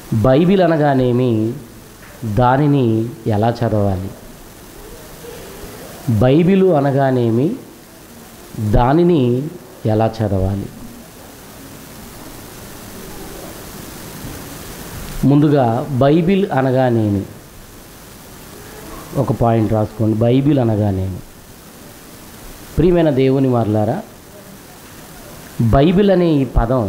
Bible అనగానేమి దానిని ఎలా చదవాలి బైబిలు అనగానేమి దానిని ఎలా చదవాలి ముందుగా బైబిల్ అనగానేమి ఒక పాయింట్ రాసుకోండి బైబిల్ అనగానేమి ప్రియమైన దేవుని మార్లారా బైబిల్ అనే ఈ పదం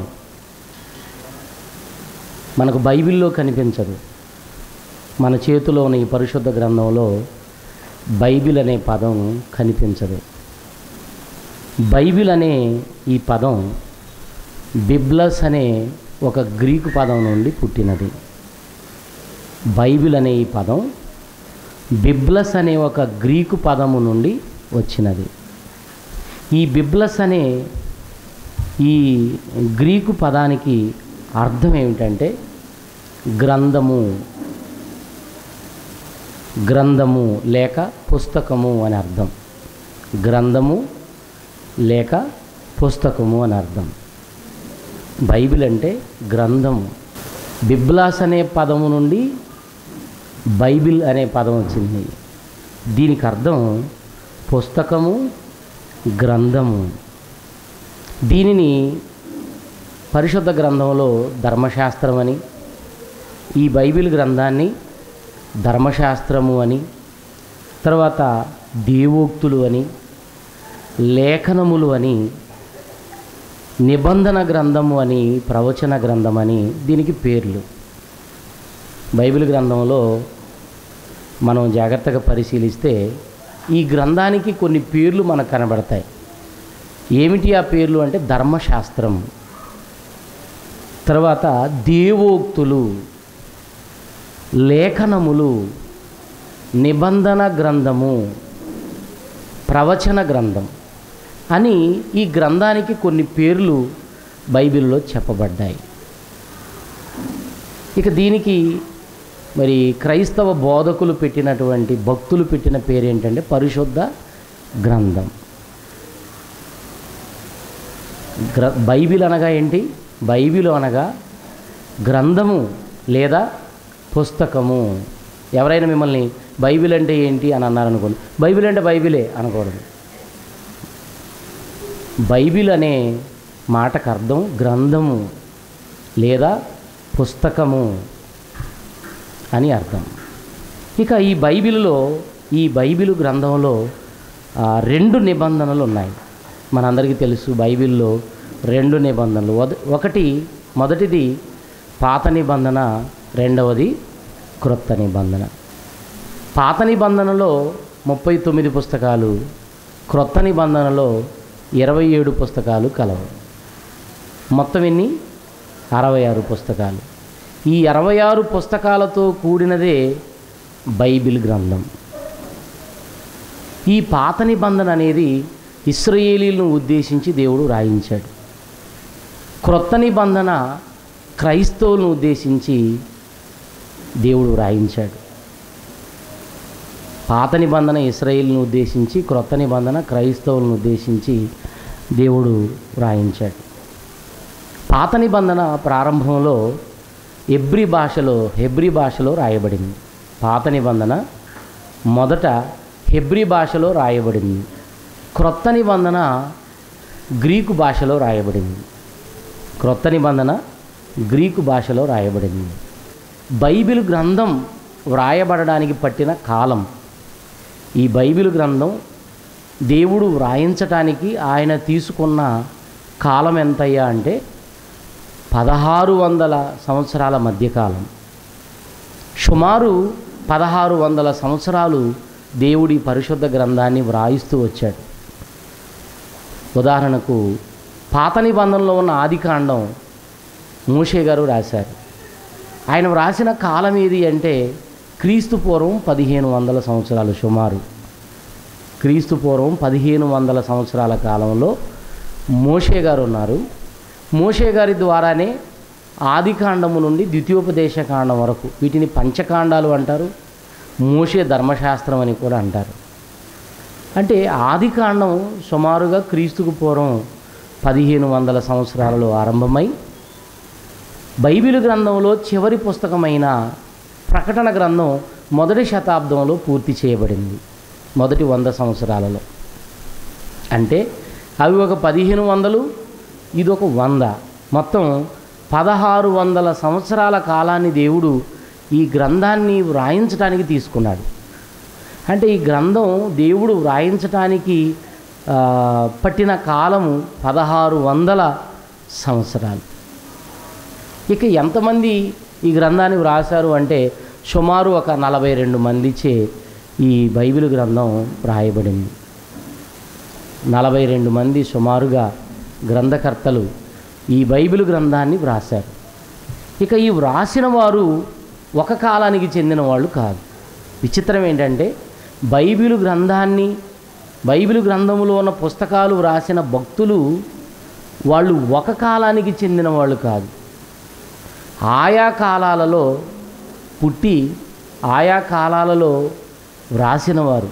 మనకు బైబిల్లో కనిపించదు మన చేతిలో ఉన్న ఈ పరిశుద్ధ గ్రంథంలో బైబిల్ అనే పదం కనిపించదు బైబిల్ అనే ఈ పదం బిబ్లస్ అనే ఒక గ్రీకు పదం నుండి పుట్టినది బైబిల్ అనే ఈ పదం బిబ్లస్ అనే ఒక గ్రీకు పదము నుండి వచ్చినది ఈ బిబ్లస్ అనే ఈ గ్రీకు పదానికి అర్థం ఏమిటంటే గ్రంథము గ్రంథము లేక పుస్తకము అని అర్థం గ్రంథము లేక పుస్తకము అని అర్థం బైబిల్ అంటే గ్రంథము బిబ్లాస్ అనే పదము నుండి బైబిల్ అనే పదం వచ్చింది దీనికి అర్థం పుస్తకము గ్రంథము దీనిని పరిశుద్ధ గ్రంథంలో ధర్మశాస్త్రం అని ఈ బైబిల్ గ్రంథాన్ని ధర్మశాస్త్రము అని తర్వాత దేవోక్తులు అని లేఖనములు అని నిబంధన గ్రంథము అని ప్రవచన గ్రంథం అని దీనికి పేర్లు బైబిల్ గ్రంథంలో మనం జాగ్రత్తగా పరిశీలిస్తే ఈ గ్రంథానికి కొన్ని పేర్లు మనకు కనబడతాయి ఏమిటి ఆ పేర్లు అంటే ధర్మశాస్త్రం తర్వాత దేవోక్తులు లేఖనములు నిబంధన గ్రంథము ప్రవచన గ్రంథం అని ఈ గ్రంథానికి కొన్ని పేర్లు బైబిల్లో చెప్పబడ్డాయి ఇక దీనికి మరి క్రైస్తవ బోధకులు పెట్టినటువంటి భక్తులు పెట్టిన పేరు ఏంటంటే పరిశుద్ధ గ్రంథం గ్ర బైబిల్ అనగా ఏంటి బైబిల్ అనగా గ్రంథము లేదా పుస్తకము ఎవరైనా మిమ్మల్ని బైబిల్ అంటే ఏంటి అని అన్నారనుకోండి బైబిల్ అంటే బైబిలే అనకూడదు బైబిల్ అనే మాటకు అర్థం గ్రంథము లేదా పుస్తకము అని అర్థం ఇక ఈ బైబిల్లో ఈ బైబిల్ గ్రంథంలో ఆ, రెండు నిబంధనలు ఉన్నాయి మనందరికీ తెలుసు బైబిల్లో రెండు నిబంధనలు వద- ఒకటి మొదటిది పాత నిబంధన రెండవది క్రొత్త నిబంధన పాత నిబంధనలో ముప్పై తొమ్మిది పుస్తకాలు క్రొత్త నిబంధనలో ఇరవై ఏడు పుస్తకాలు కలవు మొత్తం ఎన్ని అరవై ఆరు పుస్తకాలు ఈ అరవై ఆరు పుస్తకాలతో కూడినదే బైబిల్ గ్రంథం ఈ పాత నిబంధన అనేది ఇస్రాయేలీలను ఉద్దేశించి దేవుడు రాయించాడు క్రొత్త నిబంధన క్రైస్తవులను ఉద్దేశించి దేవుడు రాయించాడు పాత నిబంధన ఇస్రాయేల్ను ఉద్దేశించి క్రొత్త నిబంధన క్రైస్తవులను ఉద్దేశించి దేవుడు రాయించాడు పాత నిబంధన ప్రారంభంలో ఎబ్రి భాషలో హెబ్రి భాషలో రాయబడింది పాత నిబంధన మొదట హెబ్రి భాషలో రాయబడింది క్రొత్త నిబంధన గ్రీకు భాషలో రాయబడింది క్రొత్త నిబంధన గ్రీకు భాషలో రాయబడింది బైబిల్ గ్రంథం వ్రాయబడడానికి పట్టిన కాలం ఈ బైబిల్ గ్రంథం దేవుడు వ్రాయించటానికి ఆయన తీసుకున్న కాలం ఎంతయ్యా అంటే పదహారు వందల సంవత్సరాల మధ్యకాలం సుమారు పదహారు వందల సంవత్సరాలు దేవుడి పరిశుద్ధ గ్రంథాన్ని వ్రాయిస్తూ వచ్చాడు ఉదాహరణకు పాత నిబంధనలో ఉన్న ఆదికాండం మూషే గారు రాశారు ఆయన వ్రాసిన కాలం ఏది అంటే క్రీస్తు పూర్వం పదిహేను వందల సంవత్సరాలు సుమారు క్రీస్తు పూర్వం పదిహేను వందల సంవత్సరాల కాలంలో మోషే గారు ఉన్నారు మోషే గారి ద్వారానే ఆదికాండము నుండి ద్వితీయోపదేశ కాండం వరకు వీటిని పంచకాండాలు అంటారు మోషే ధర్మశాస్త్రం అని కూడా అంటారు అంటే ఆదికాండం సుమారుగా క్రీస్తుకు పూర్వం పదిహేను వందల సంవత్సరాలలో ఆరంభమై బైబిల్ గ్రంథంలో చివరి పుస్తకమైన ప్రకటన గ్రంథం మొదటి శతాబ్దంలో పూర్తి చేయబడింది మొదటి వంద సంవత్సరాలలో అంటే అవి ఒక పదిహేను వందలు ఇది ఒక వంద మొత్తం పదహారు వందల సంవత్సరాల కాలాన్ని దేవుడు ఈ గ్రంథాన్ని వ్రాయించడానికి తీసుకున్నాడు అంటే ఈ గ్రంథం దేవుడు వ్రాయించటానికి ఆ, పట్టిన కాలము పదహారు వందల సంవత్సరాలు ఇక ఎంతమంది ఈ గ్రంథాన్ని వ్రాశారు అంటే సుమారు ఒక నలభై రెండు మందిచే ఈ బైబిల్ గ్రంథం వ్రాయబడింది నలభై రెండు మంది సుమారుగా గ్రంథకర్తలు ఈ బైబిల్ గ్రంథాన్ని వ్రాశారు ఇక ఈ వ్రాసిన వారు ఒక కాలానికి చెందిన వాళ్ళు కాదు విచిత్రం ఏంటంటే బైబిల్ గ్రంథాన్ని బైబిల్ గ్రంథములో ఉన్న పుస్తకాలు వ్రాసిన భక్తులు వాళ్ళు ఒక కాలానికి చెందిన వాళ్ళు కాదు ఆయా కాలాలలో పుట్టి ఆయా కాలాలలో వ్రాసిన వారు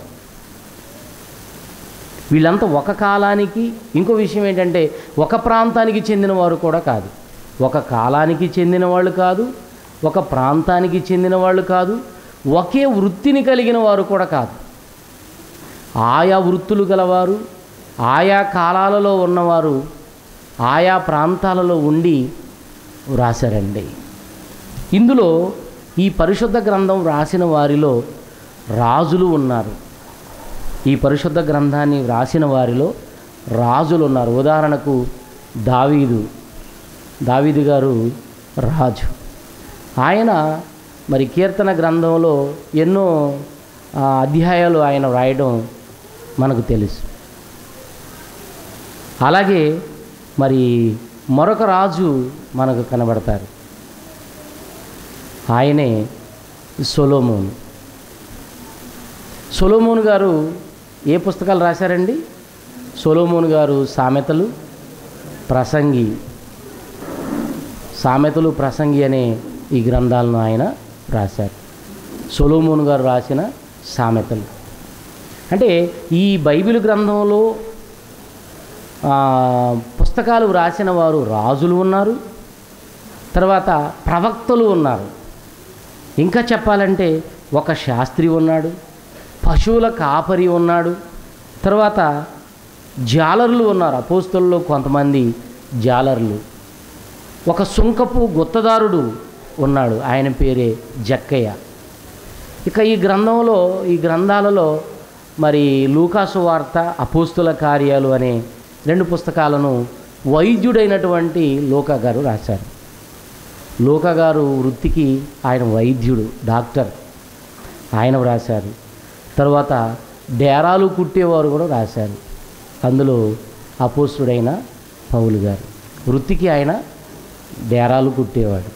వీళ్ళంతా ఒక కాలానికి ఇంకో విషయం ఏంటంటే ఒక ప్రాంతానికి చెందిన వారు కూడా కాదు ఒక కాలానికి చెందిన వాళ్ళు కాదు ఒక ప్రాంతానికి చెందిన వాళ్ళు కాదు ఒకే వృత్తిని కలిగిన వారు కూడా కాదు ఆయా వృత్తులు గలవారు ఆయా కాలాలలో ఉన్నవారు ఆయా ప్రాంతాలలో ఉండి వ్రాశారండి ఇందులో ఈ పరిశుద్ధ గ్రంథం రాసిన వారిలో రాజులు ఉన్నారు ఈ పరిశుద్ధ గ్రంథాన్ని వ్రాసిన వారిలో రాజులు ఉన్నారు ఉదాహరణకు దావీదు దావీదు గారు రాజు ఆయన మరి కీర్తన గ్రంథంలో ఎన్నో ఆ, అధ్యాయాలు ఆయన వ్రాయడం మనకు తెలుసు అలాగే మరి మరొక రాజు మనకు కనబడతారు ఆయనే సొలోమోను సొలోమోన్ గారు ఏ పుస్తకాలు రాశారండి సొలోమోన్ గారు సామెతలు ప్రసంగి సామెతలు ప్రసంగి అనే ఈ గ్రంథాలను ఆయన రాశారు సొలోమోన్ గారు రాసిన సామెతలు అంటే ఈ బైబిల్ గ్రంథంలో ఆ, పుస్తకాలు వ్రాసిన వారు రాజులు ఉన్నారు తర్వాత ప్రవక్తలు ఉన్నారు ఇంకా చెప్పాలంటే ఒక శాస్త్రి ఉన్నాడు పశువుల కాపరి ఉన్నాడు తర్వాత జాలర్లు ఉన్నారు అపోస్తుల్లో కొంతమంది జాలర్లు ఒక సుంకపు గుత్తదారుడు ఉన్నాడు ఆయన పేరే జక్కయ్య ఇక ఈ గ్రంథంలో ఈ గ్రంథాలలో మరి లూకాసు వార్త అపోస్తుల కార్యాలు అనే రెండు పుస్తకాలను వైద్యుడైనటువంటి లోకా గారు రాశారు లోకా గారు వృత్తికి ఆయన వైద్యుడు డాక్టర్ ఆయన వ్రాశారు తర్వాత డేరాలు కుట్టేవారు కూడా రాశారు అందులో అపోస్తుడైన పౌలు గారు వృత్తికి ఆయన డేరాలు కుట్టేవాడు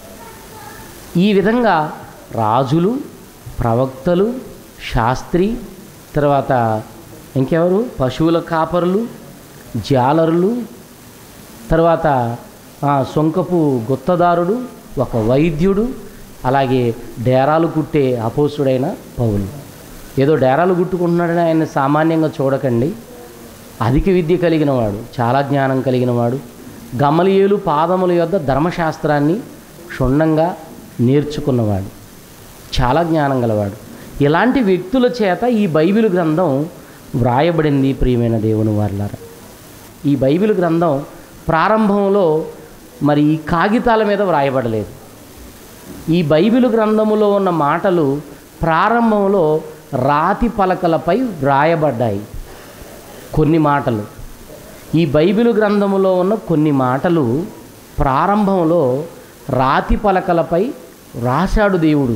ఈ విధంగా రాజులు ప్రవక్తలు శాస్త్రి తర్వాత ఇంకెవరు పశువుల కాపరులు జాలరులు తర్వాత ఆ, సొంకపు గుత్తదారుడు ఒక వైద్యుడు అలాగే డేరాలు కుట్టే అపోసుడైన పౌలు ఏదో డేరాలు కుట్టుకుంటున్నాడని ఆయన సామాన్యంగా చూడకండి అధిక విద్య కలిగిన వాడు చాలా జ్ఞానం కలిగిన వాడు గమలియేలు పాదముల యొద్ద ధర్మశాస్త్రాన్ని క్షుణ్ణంగా నేర్చుకున్నవాడు చాలా జ్ఞానం గలవాడు ఇలాంటి వ్యక్తుల చేత ఈ బైబిల్ గ్రంథం వ్రాయబడింది ప్రియమైన దేవుని వారులారా ఈ బైబిల్ గ్రంథం ప్రారంభంలో మరి ఈ కాగితాల మీద వ్రాయబడలేదు ఈ బైబిల్ గ్రంథములో ఉన్న మాటలు ప్రారంభంలో రాతి పలకలపై వ్రాయబడ్డాయి కొన్ని మాటలు ఈ బైబిల్ గ్రంథములో ఉన్న కొన్ని మాటలు ప్రారంభంలో రాతి పలకలపై రాశాడు దేవుడు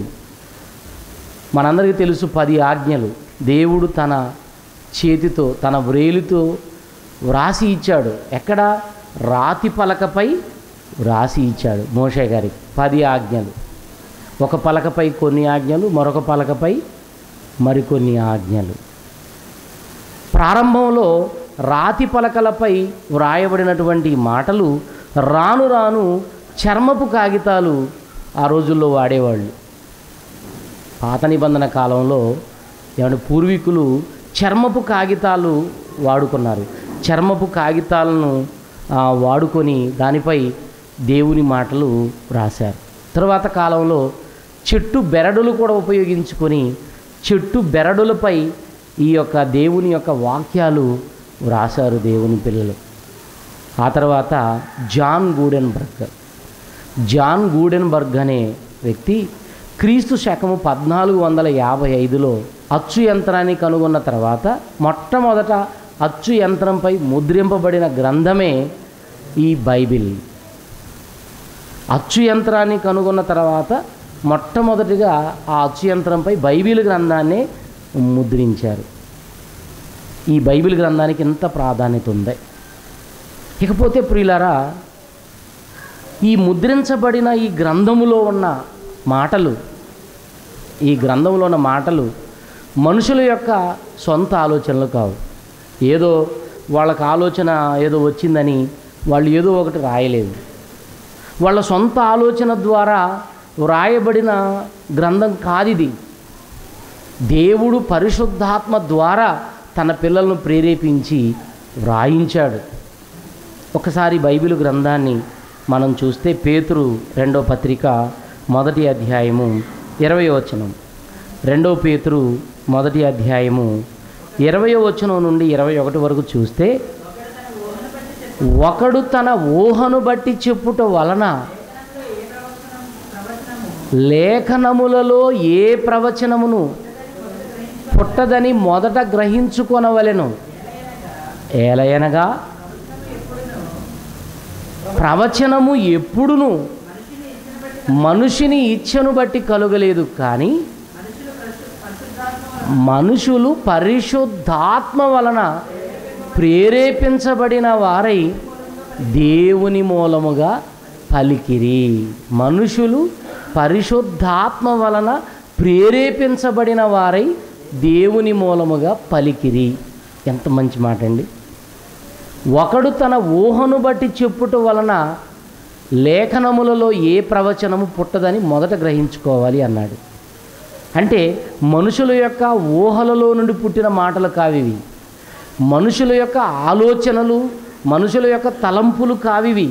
మనందరికీ తెలుసు పది ఆజ్ఞలు దేవుడు తన చేతితో తన వ్రేలితో వ్రాసి ఇచ్చాడు ఎక్కడ రాతి పలకపై వ్రాసి ఇచ్చాడు మోషే గారికి పది ఆజ్ఞలు ఒక పలకపై కొన్ని ఆజ్ఞలు మరొక పలకపై మరికొన్ని ఆజ్ఞలు ప్రారంభంలో రాతి పలకలపై వ్రాయబడినటువంటి మాటలు రాను రాను చర్మపు కాగితాలు ఆ రోజుల్లో వాడేవాళ్ళు పాత నిబంధన కాలంలో ఏమంటే పూర్వీకులు చర్మపు కాగితాలు వాడుకున్నారు చర్మపు కాగితాలను ఆ, వాడుకొని దానిపై దేవుని మాటలు రాశారు తర్వాత కాలంలో చెట్టు బెరడులు కూడా ఉపయోగించుకొని చెట్టు బెరడులపై ఈ యొక్క దేవుని యొక్క వాక్యాలు వ్రాసారు దేవుని పిల్లలు ఆ తర్వాత జాన్ గూడెన్బర్గ్ జాన్ గూడెన్బర్గ్ అనే వ్యక్తి క్రీస్తు శకము పద్నాలుగు వందల యాభై ఐదులో అచ్చు యంత్రాన్ని కనుగొన్న తర్వాత మొట్టమొదట అచ్చు యంత్రంపై ముద్రింపబడిన గ్రంథమే ఈ బైబిల్ అచ్చు యంత్రాన్ని కనుగొన్న తర్వాత మొట్టమొదటిగా ఆ అచ్చు యంత్రంపై బైబిల్ గ్రంథాన్ని ముద్రించారు ఈ బైబిల్ గ్రంథానికి ఎంత ప్రాధాన్యత ఉంది ఇకపోతే ప్రియులారా ఈ ముద్రించబడిన ఈ గ్రంథములో ఉన్న మాటలు ఈ గ్రంథంలో ఉన్న మాటలు మనుషుల యొక్క సొంత ఆలోచనలు కావు ఏదో వాళ్ళకి ఆలోచన ఏదో వచ్చిందని వాళ్ళు ఏదో ఒకటి రాయలేదు వాళ్ళ సొంత ఆలోచన ద్వారా వ్రాయబడిన గ్రంథం కాదిది దేవుడు పరిశుద్ధాత్మ ద్వారా తన పిల్లలను ప్రేరేపించి వ్రాయించాడు ఒకసారి బైబిల్ గ్రంథాన్ని మనం చూస్తే పేతురు రెండో పత్రిక మొదటి అధ్యాయము ఇరవై వచనం రెండో పేతురు మొదటి అధ్యాయము ఇరవై వచనం నుండి ఇరవై ఒకటి వరకు చూస్తే ఒకడు తన ఊహను బట్టి చెప్పుట వలన లేఖనములలో ఏ ప్రవచనమును పుట్టదని మొదట గ్రహించుకొనవలెను ఏలయనగా ప్రవచనము ఎప్పుడును మనుషుని ఇచ్చను బట్టి కలుగలేదు కానీ మనుషులు పరిశుద్ధాత్మ వలన ప్రేరేపించబడిన వారై దేవుని మూలముగా పలికిరి మనుషులు పరిశుద్ధాత్మ వలన ప్రేరేపించబడిన వారై దేవుని మూలముగా పలికిరి ఎంత మంచి మాట అండి ఒకడు తన ఊహను బట్టి చెప్పుట వలన లేఖనములలో ఏ ప్రవచనము పుట్టదని మొదట గ్రహించుకోవాలి అన్నాడు అంటే మనుషుల యొక్క ఊహలలో నుండి పుట్టిన మాటలు కావివి మనుషుల యొక్క ఆలోచనలు మనుషుల యొక్క తలంపులు కావివి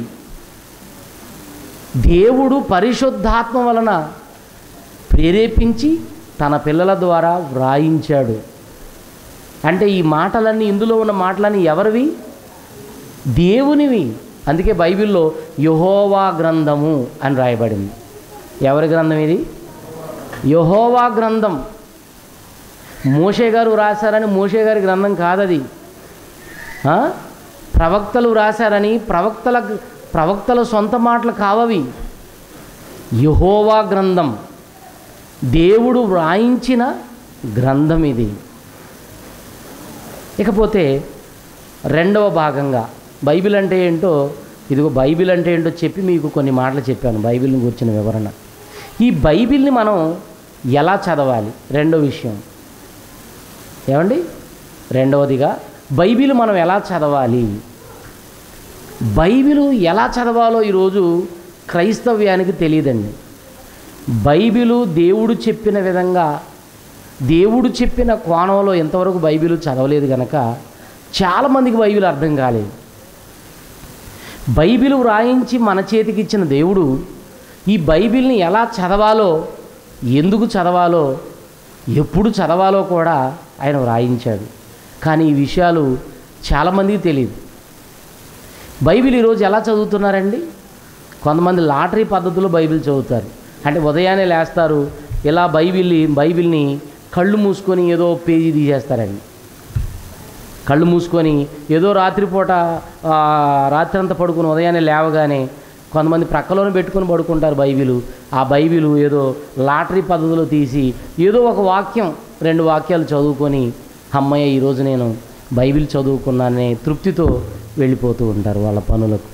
దేవుడు పరిశుద్ధాత్మ వలన ప్రేరేపించి తన పిల్లల ద్వారా వ్రాయించాడు అంటే ఈ మాటలన్నీ ఇందులో ఉన్న మాటలన్నీ ఎవరివి దేవునివి అందుకే బైబిల్లో యహోవా గ్రంథము అని రాయబడింది ఎవరి గ్రంథం ఇది యహోవా గ్రంథం మోషే గారు రాశారని మోషే గారి గ్రంథం కాదది ఆ? ప్రవక్తలు రాశారని ప్రవక్తల ప్రవక్తల సొంత మాటలు కావవి యహోవా గ్రంథం దేవుడు వ్రాయించిన గ్రంథం ఇది ఇకపోతే రెండవ భాగంగా బైబిల్ అంటే ఏంటో ఇదిగో బైబిల్ అంటే ఏంటో చెప్పి మీకు కొన్ని మాటలు చెప్పాను బైబిల్ని గురించిన వివరణ ఈ బైబిల్ని మనం ఎలా చదవాలి రెండో విషయం ఏమండి రెండవదిగా బైబిల్ మనం ఎలా చదవాలి బైబిలు ఎలా చదవాలో ఈరోజు క్రైస్తవ్యానికి తెలియదండి బైబిలు దేవుడు చెప్పిన విధంగా దేవుడు చెప్పిన కోణంలో ఎంతవరకు బైబిల్ చదవలేదు కనుక చాలామందికి బైబిల్ అర్థం కాలేదు బైబిల్ వ్రాయించి మన చేతికి ఇచ్చిన దేవుడు ఈ బైబిల్ని ఎలా చదవాలో ఎందుకు చదవాలో ఎప్పుడు చదవాలో కూడా ఆయన వ్రాయించాడు కానీ ఈ విషయాలు చాలామందికి తెలియదు బైబిల్ ఈరోజు ఎలా చదువుతున్నారండి కొంతమంది లాటరీ పద్ధతిలో బైబిల్ చదువుతారు అంటే ఉదయాన్నే లేస్తారు ఇలా బైబిల్ని బైబిల్ని కళ్ళు మూసుకొని ఏదో పేజీ తీసేస్తారండి కళ్ళు మూసుకొని ఏదో రాత్రిపూట ఆ, రాత్రంతా పడుకుని ఉదయాన్నే లేవగానే కొంతమంది ప్రక్కలోనే పెట్టుకొని పడుకుంటారు బైబిలు ఆ బైబిలు ఏదో లాటరీ పద్ధతిలో తీసి ఏదో ఒక వాక్యం రెండు వాక్యాలు చదువుకొని అమ్మయ్య ఈరోజు నేను బైబిల్ చదువుకున్నానే తృప్తితో వెళ్ళిపోతూ ఉంటారు వాళ్ళ పనులకు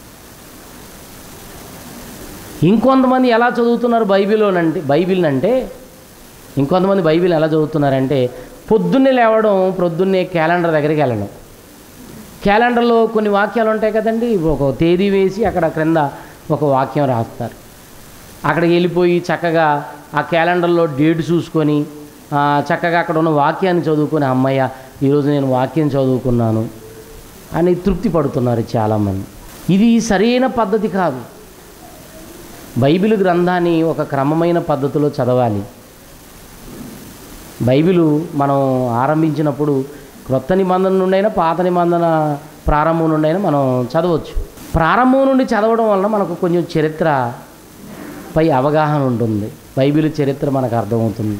ఇంకొంతమంది ఎలా చదువుతున్నారు బైబిల్లోనంటే బైబిల్ అంటే ఇంకొంతమంది బైబిల్ ఎలా చదువుతున్నారంటే పొద్దున్నే లేవడం పొద్దున్నే క్యాలెండర్ దగ్గరికి వెళ్ళడం క్యాలెండర్లో కొన్ని వాక్యాలు ఉంటాయి కదండి ఒక తేదీ వేసి అక్కడ క్రింద ఒక వాక్యం రాస్తారు అక్కడికి వెళ్ళిపోయి చక్కగా ఆ క్యాలెండర్లో డేట్ చూసుకొని ఆ, చక్కగా అక్కడ ఉన్న వాక్యాన్ని చదువుకొని అమ్మయ్య ఈరోజు నేను వాక్యం చదువుకున్నాను అని తృప్తి పడుతున్నారు చాలామంది ఇది సరైన పద్ధతి కాదు బైబిల్ గ్రంథాన్ని ఒక క్రమమైన పద్ధతిలో చదవాలి బైబిలు మనం ఆరంభించినప్పుడు క్రొత్త నిబంధన నుండైనా పాత నిబంధన ప్రారంభం నుండైనా మనం చదవచ్చు ప్రారంభం నుండి చదవడం వలన మనకు కొంచెం చరిత్ర పై అవగాహన ఉంటుంది బైబిల్ చరిత్ర మనకు అర్థమవుతుంది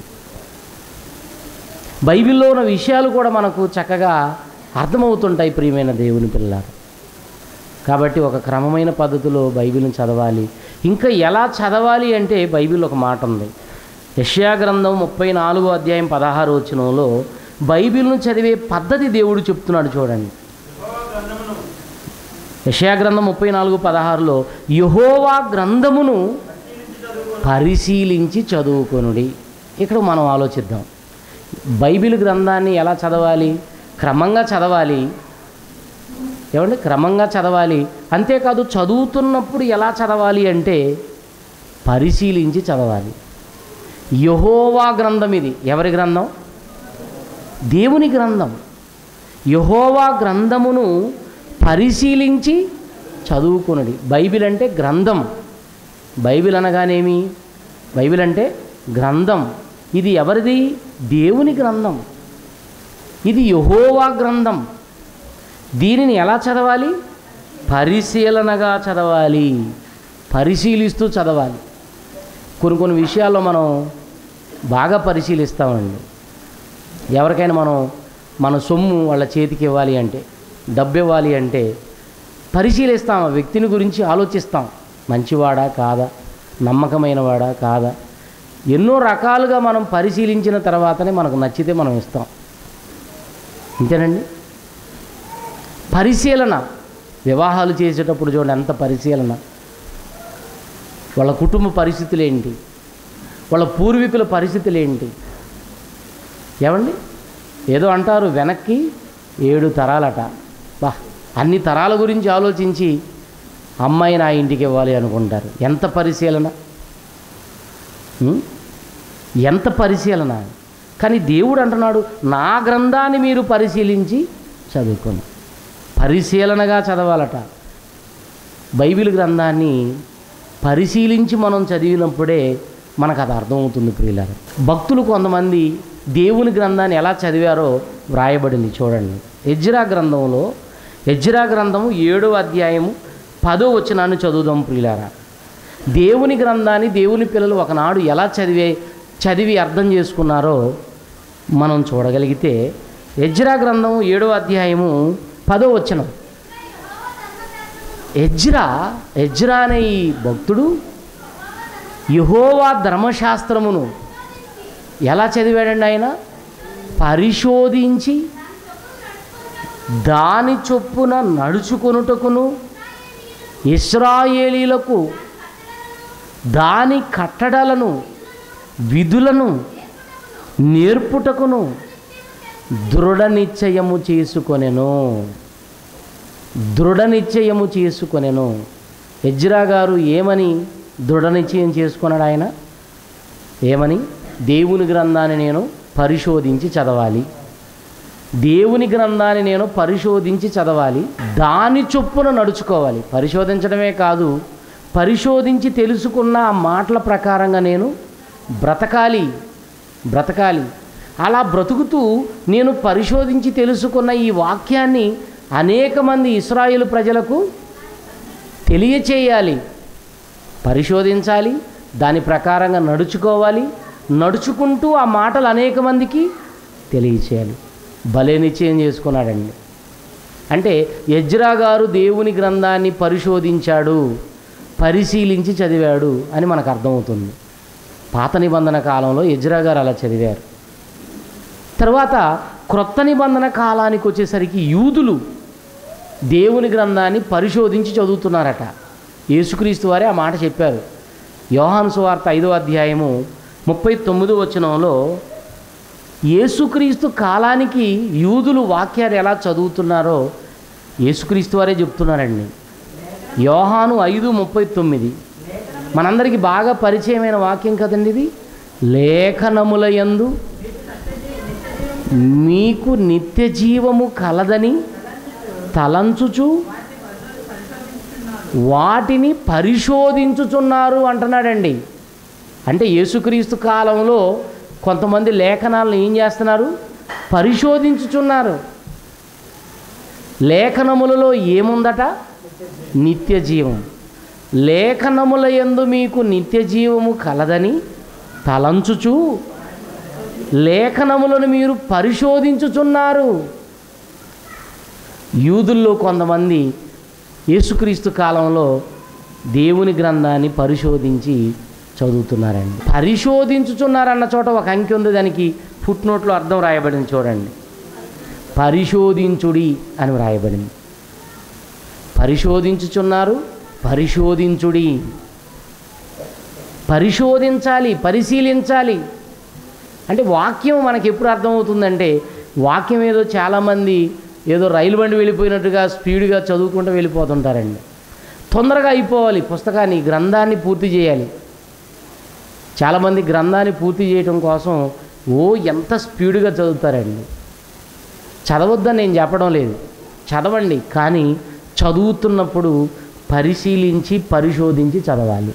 బైబిల్లో ఉన్న విషయాలు కూడా మనకు చక్కగా అర్థమవుతుంటాయి ప్రియమైన దేవుని పిల్లలు కాబట్టి ఒక క్రమమైన పద్ధతిలో బైబిల్ని చదవాలి ఇంకా ఎలా చదవాలి అంటే బైబిల్ ఒక మాట ఉంది యష్యా గ్రంథం ముప్పై నాలుగో అధ్యాయం పదహారు వచనంలో బైబిల్ను చదివే పద్ధతి దేవుడు చెప్తున్నాడు చూడండి యష్యా గ్రంథం ముప్పై నాలుగు పదహారులో యహోవా గ్రంథమును పరిశీలించి చదువుకొనుడి ఇక్కడ మనం ఆలోచిద్దాం బైబిల్ గ్రంథాన్ని ఎలా చదవాలి క్రమంగా చదవాలి ఏమండి క్రమంగా చదవాలి అంతేకాదు చదువుతున్నప్పుడు ఎలా చదవాలి అంటే పరిశీలించి చదవాలి యహోవా గ్రంథం ఇది ఎవరి గ్రంథం దేవుని గ్రంథం యహోవా గ్రంథమును పరిశీలించి చదువుకున్నది బైబిల్ అంటే గ్రంథం బైబిల్ అనగానేమి బైబిల్ అంటే గ్రంథం ఇది ఎవరిది దేవుని గ్రంథం ఇది యహోవా గ్రంథం దీనిని ఎలా చదవాలి పరిశీలనగా చదవాలి పరిశీలిస్తూ చదవాలి కొన్ని కొన్ని విషయాల్లో మనం బాగా పరిశీలిస్తామండి ఎవరికైనా మనం మన సొమ్ము వాళ్ళ చేతికి ఇవ్వాలి అంటే డబ్బు ఇవ్వాలి అంటే పరిశీలిస్తాం ఆ వ్యక్తిని గురించి ఆలోచిస్తాం మంచివాడా కాదా నమ్మకమైనవాడా కాదా ఎన్నో రకాలుగా మనం పరిశీలించిన తర్వాతనే మనకు నచ్చితే మనం ఇస్తాం అంతేనండి పరిశీలన వివాహాలు చేసేటప్పుడు చూడండి ఎంత పరిశీలన వాళ్ళ కుటుంబ పరిస్థితులు ఏంటి వాళ్ళ పూర్వీకుల పరిస్థితులు ఏంటి ఏమండి ఏదో అంటారు వెనక్కి ఏడు తరాలట బా అన్ని తరాల గురించి ఆలోచించి అమ్మాయి నా ఇంటికి ఇవ్వాలి అనుకుంటారు ఎంత పరిశీలన ఉం? ఎంత పరిశీలన కానీ దేవుడు అంటున్నాడు నా గ్రంథాన్ని మీరు పరిశీలించి చదువుకోండి పరిశీలనగా చదవాలట బైబిల్ గ్రంథాన్ని పరిశీలించి మనం చదివినప్పుడే మనకు అది అర్థమవుతుంది ప్రియులారు భక్తులు కొంతమంది దేవుని గ్రంథాన్ని ఎలా చదివారో వ్రాయబడింది చూడండి ఎజ్రా గ్రంథంలో ఎజ్రా గ్రంథము ఏడో అధ్యాయము పదో వచనాన్ని చదువుదాం ప్రియులారా దేవుని గ్రంథాన్ని దేవుని పిల్లలు ఒకనాడు ఎలా చదివే చదివి అర్థం చేసుకున్నారో మనం చూడగలిగితే ఎజ్రా గ్రంథం ఏడో అధ్యాయము పదో వచనం ఎజ్రా ఎజ్రా అనే ఈ భక్తుడు యహోవా ధర్మశాస్త్రమును ఎలా చదివాడండి ఆయన పరిశోధించి దాని చొప్పున నడుచుకొనుటకును ఇస్రాయేలీలకు దాని కట్టడలను విధులను నేర్పుటకును దృఢ నిశ్చయము చేసుకొనెను దృఢ నిశ్చయము చేసుకొనెను ఎజ్రా గారు ఏమని దృఢ నిశ్చయం చేసుకున్నాడు ఆయన ఏమని దేవుని గ్రంథాన్ని నేను పరిశోధించి చదవాలి దేవుని గ్రంథాన్ని నేను పరిశోధించి చదవాలి దాని చొప్పున నడుచుకోవాలి పరిశోధించడమే కాదు పరిశోధించి తెలుసుకున్న ఆ మాటల ప్రకారంగా నేను బ్రతకాలి బ్రతకాలి అలా బ్రతుకుతూ నేను పరిశోధించి తెలుసుకున్న ఈ వాక్యాన్ని అనేక మంది ఇస్రాయేల్ ప్రజలకు తెలియచేయాలి పరిశోధించాలి దాని ప్రకారంగా నడుచుకోవాలి నడుచుకుంటూ ఆ మాటలు అనేక మందికి తెలియచేయాలి భలే నిశ్చయం చేసుకున్నాడండి అంటే యజ్రా గారు దేవుని గ్రంథాన్ని పరిశోధించాడు పరిశీలించి చదివాడు అని మనకు అర్థమవుతుంది పాత నిబంధన కాలంలో యజ్రా గారు అలా చదివారు తర్వాత క్రొత్త నిబంధన కాలానికి వచ్చేసరికి యూదులు దేవుని గ్రంథాన్ని పరిశోధించి చదువుతున్నారట యేసుక్రీస్తు వారే ఆ మాట చెప్పారు యోహాను సువార్త ఐదో అధ్యాయము ముప్పై తొమ్మిదో వచనంలో యేసుక్రీస్తు కాలానికి యూదులు వాక్యాలు ఎలా చదువుతున్నారో యేసుక్రీస్తు వారే చెప్తున్నారండి యోహాను ఐదు ముప్పై తొమ్మిది మనందరికీ బాగా పరిచయమైన వాక్యం కదండి ఇది లేఖనముల యందు మీకు నిత్య జీవము కలదని తలంచుచు వాటిని పరిశోధించుచున్నారు అంటున్నాడండి అంటే యేసుక్రీస్తు కాలంలో కొంతమంది లేఖనాలను ఏం చేస్తున్నారు పరిశోధించుచున్నారు లేఖనములలో ఏముందట నిత్య జీవం లేఖనముల యందు మీకు నిత్య జీవము కలదని తలంచుచు లేఖనములను మీరు పరిశోధించుచున్నారు యూదుల్లో కొంతమంది యేసుక్రీస్తు కాలంలో దేవుని గ్రంథాన్ని పరిశోధించి చదువుతున్నారండి పరిశోధించుచున్నారన్న చోట ఒక అంకె ఉంది దానికి ఫుట్ నోట్లో అర్థం రాయబడింది చూడండి పరిశోధించుడి అని వ్రాయబడింది పరిశోధించుచున్నారు పరిశోధించుడి పరిశోధించాలి పరిశీలించాలి అంటే వాక్యం మనకి ఎప్పుడు అర్థమవుతుందంటే వాక్యం ఏదో చాలామంది ఏదో రైలు బండి వెళ్ళిపోయినట్టుగా స్పీడ్గా చదువుకుంటూ వెళ్ళిపోతుంటారండి తొందరగా అయిపోవాలి పుస్తకాన్ని గ్రంథాన్ని పూర్తి చేయాలి చాలామంది గ్రంథాన్ని పూర్తి చేయటం కోసం ఓ ఎంత స్పీడ్గా చదువుతారండి చదవద్దని నేను చెప్పడం లేదు చదవండి కానీ చదువుతున్నప్పుడు పరిశీలించి పరిశోధించి చదవాలి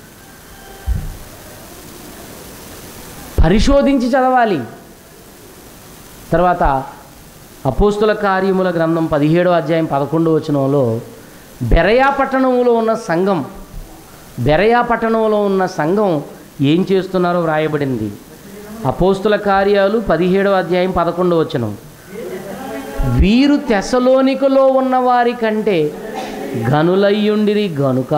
పరిశోధించి చదవాలి తర్వాత అపోస్తుల కార్యముల గ్రంథం పదిహేడో అధ్యాయం పదకొండో వచనంలో బెరయా పట్టణంలో ఉన్న సంఘం బెరయా పట్టణంలో ఉన్న సంఘం ఏం చేస్తున్నారో వ్రాయబడింది అపోస్తుల కార్యాలు పదిహేడో అధ్యాయం పదకొండో వచనం వీరు తెసలోనికలో ఉన్న వారి కంటే గనులయ్యుండిరి గనుక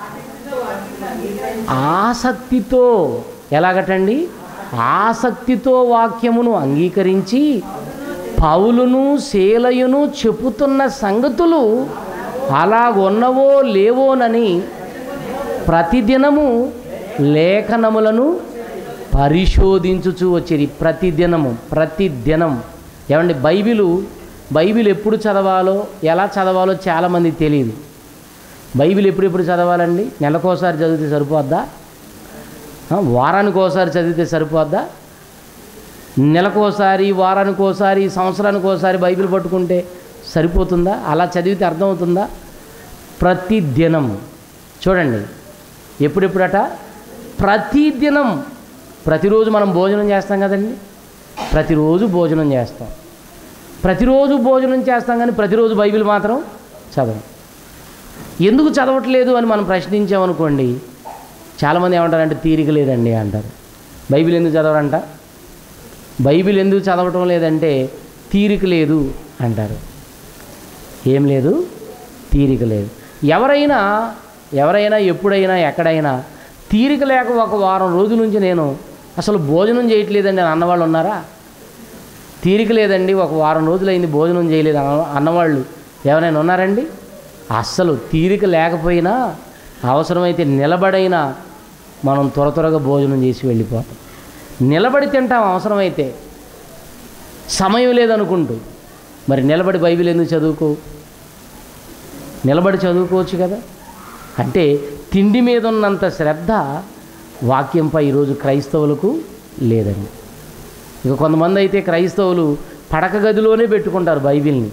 ఆసక్తితో ఎలాగటండి ఆసక్తితో వాక్యమును అంగీకరించి పౌలును శీలయును చెప్పుతున్న సంగతులు అలాగున్నవో లేవోనని ప్రతిదినము లేఖనములను పరిశోధించుచూ వచ్చిరి ప్రతిదినము ప్రతిదినం ఏమండి బైబిలు బైబిల్ ఎప్పుడు చదవాలో ఎలా చదవాలో చాలామంది తెలియదు బైబిల్ ఎప్పుడెప్పుడు చదవాలండి నెలకోసారి చదివితే సరిపోద్దా ఆ, వారానికి ఒకసారి చదివితే సరిపోద్దా నెలకోసారి వారానికి ఒకసారి సంవత్సరానికి ఒకసారి బైబిల్ పట్టుకుంటే సరిపోతుందా అలా చదివితే అర్థమవుతుందా ప్రతి దినం చూడండి ఎప్పుడెప్పుడట ప్రతి దినం ప్రతిరోజు మనం భోజనం చేస్తాం కదండి ప్రతిరోజు భోజనం చేస్తాం ప్రతిరోజు భోజనం చేస్తాం కానీ ప్రతిరోజు బైబిల్ మాత్రం చదవం ఎందుకు చదవట్లేదు అని మనం ప్రశ్నించామనుకోండి చాలామంది ఏమంటారంటే తీరిక లేదండి అంటారు బైబిల్ ఎందుకు చదవరంట బైబిల్ ఎందుకు చదవటం లేదంటే తీరిక లేదు అంటారు ఏం లేదు తీరిక లేదు ఎవరైనా ఎవరైనా ఎప్పుడైనా ఎక్కడైనా తీరిక లేక ఒక వారం రోజుల నుంచి నేను అసలు భోజనం చేయట్లేదండి అని అన్నవాళ్ళు ఉన్నారా తీరిక లేదండి ఒక వారం రోజులైంది భోజనం చేయలేదు అన్న- అన్నవాళ్ళు ఎవరైనా ఉన్నారండి అస్సలు తీరిక లేకపోయినా అవసరమైతే నిలబడైనా మనం త్వర త్వరగా భోజనం చేసి వెళ్ళిపోతాం నిలబడి తింటాం అవసరమైతే సమయం లేదనుకుంటూ మరి నిలబడి బైబిల్ ఎందుకు చదువుకో నిలబడి చదువుకోవచ్చు కదా అంటే తిండి మీద ఉన్నంత శ్రద్ధ వాక్యంపై ఈరోజు క్రైస్తవులకు లేదండి ఇక కొంతమంది అయితే క్రైస్తవులు పడక గదిలోనే పెట్టుకుంటారు బైబిల్ని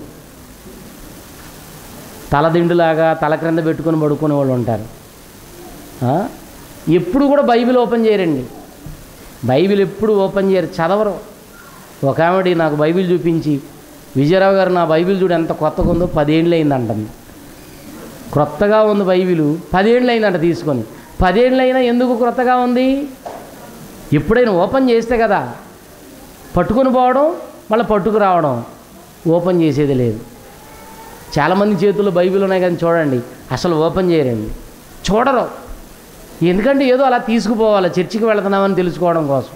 తలదిండులాగా తల క్రింద పెట్టుకొని పడుకునే వాళ్ళు ఉంటారు ఆ? ఎప్పుడు కూడా బైబిల్ ఓపెన్ చేయరండి బైబిల్ ఎప్పుడు ఓపెన్ చేయరు చదవరు ఒక ఆవిడ నాకు బైబిల్ చూపించి విజయరావు గారు నా బైబిల్ చూడు ఎంత కొత్తగా ఉందో పదేళ్ళు అయిందంటుంది క్రొత్తగా ఉంది బైబిల్ పదేళ్ళు అయిందంట తీసుకొని పదేళ్ళు అయినా ఎందుకు క్రొత్తగా ఉంది ఎప్పుడైనా ఓపెన్ చేస్తే కదా పట్టుకొని పోవడం మళ్ళీ పట్టుకు రావడం ఓపెన్ చేసేది లేదు చాలామంది చేతుల్లో బైబిల్ ఉన్నాయి కానీ చూడండి అసలు ఓపెన్ చేయరండి చూడరు ఎందుకంటే ఏదో అలా తీసుకుపోవాలి చర్చికి వెళుతున్నామని తెలుసుకోవడం కోసం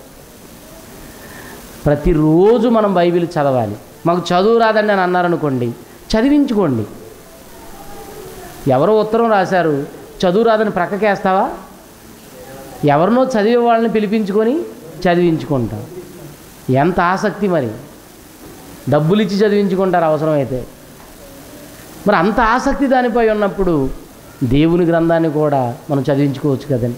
ప్రతిరోజు మనం బైబిల్ చదవాలి మాకు చదువు రాదండి అని అన్నారనుకోండి చదివించుకోండి ఎవరో ఉత్తరం రాశారు చదువు రాదని ప్రక్కకేస్తావా ఎవరినో చదివే వాళ్ళని పిలిపించుకొని చదివించుకుంటాం ఎంత ఆసక్తి మరి డబ్బులు ఇచ్చి చదివించుకుంటారు అవసరమైతే మరి అంత ఆసక్తి దానిపై ఉన్నప్పుడు దేవుని గ్రంథాన్ని కూడా మనం చదివించుకోవచ్చు కదండి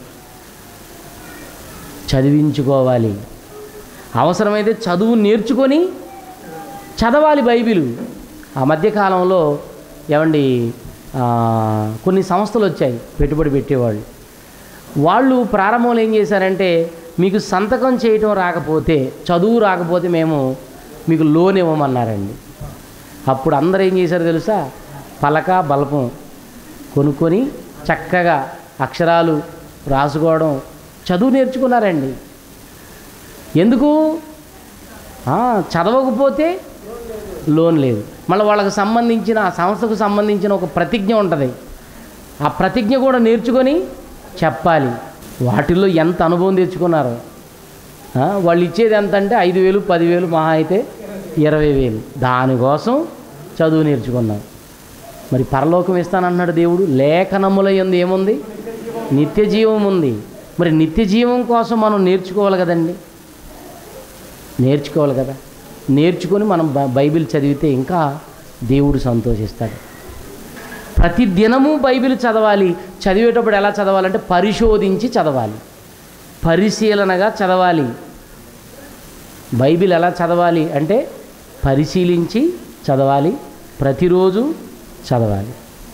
చదివించుకోవాలి అవసరమైతే చదువు నేర్చుకొని చదవాలి బైబిల్ ఆ మధ్యకాలంలో ఏమండి ఆ, కొన్ని సంస్థలు వచ్చాయి పెట్టుబడి పెట్టేవాళ్ళు వాళ్ళు ప్రారంభంలో ఏం చేశారంటే మీకు సంతకం చేయటం రాకపోతే చదువు రాకపోతే మేము మీకు లోన్ ఇవ్వమన్నారండి అప్పుడు అందరూ ఏం చేశారు తెలుసా పలక బలపం కొనుక్కొని చక్కగా అక్షరాలు రాసుకోవడం చదువు నేర్చుకున్నారండి ఎందుకు ఆ, చదవకపోతే లోన్ లేదు మళ్ళీ వాళ్ళకి సంబంధించిన ఆ సంస్థకు సంబంధించిన ఒక ప్రతిజ్ఞ ఉంటుంది ఆ ప్రతిజ్ఞ కూడా నేర్చుకొని చెప్పాలి వాటిల్లో ఎంత అనుభవం తెచ్చుకున్నారు ఆ, వాళ్ళు ఇచ్చేది ఎంత అంటే ఐదు వేలు పదివేలు మహా అయితే ఇరవై వేలు దానికోసం చదువు నేర్చుకున్నాం మరి పరలోకం ఇస్తానన్నాడు దేవుడు లేఖనముల యందు ఏముంది నిత్య జీవం ఉంది మరి నిత్య జీవం కోసం మనం నేర్చుకోవాలి కదండి నేర్చుకోవాలి కదా నేర్చుకొని మనం బ- బైబిల్ చదివితే ఇంకా దేవుడు సంతోషిస్తాడు ప్రతి దినము బైబిల్ చదవాలి చదివేటప్పుడు ఎలా చదవాలంటే పరిశోధించి చదవాలి పరిశీలనగా చదవాలి బైబిల్ ఎలా చదవాలి అంటే పరిశీలించి చదవాలి ప్రతిరోజు చదవాలి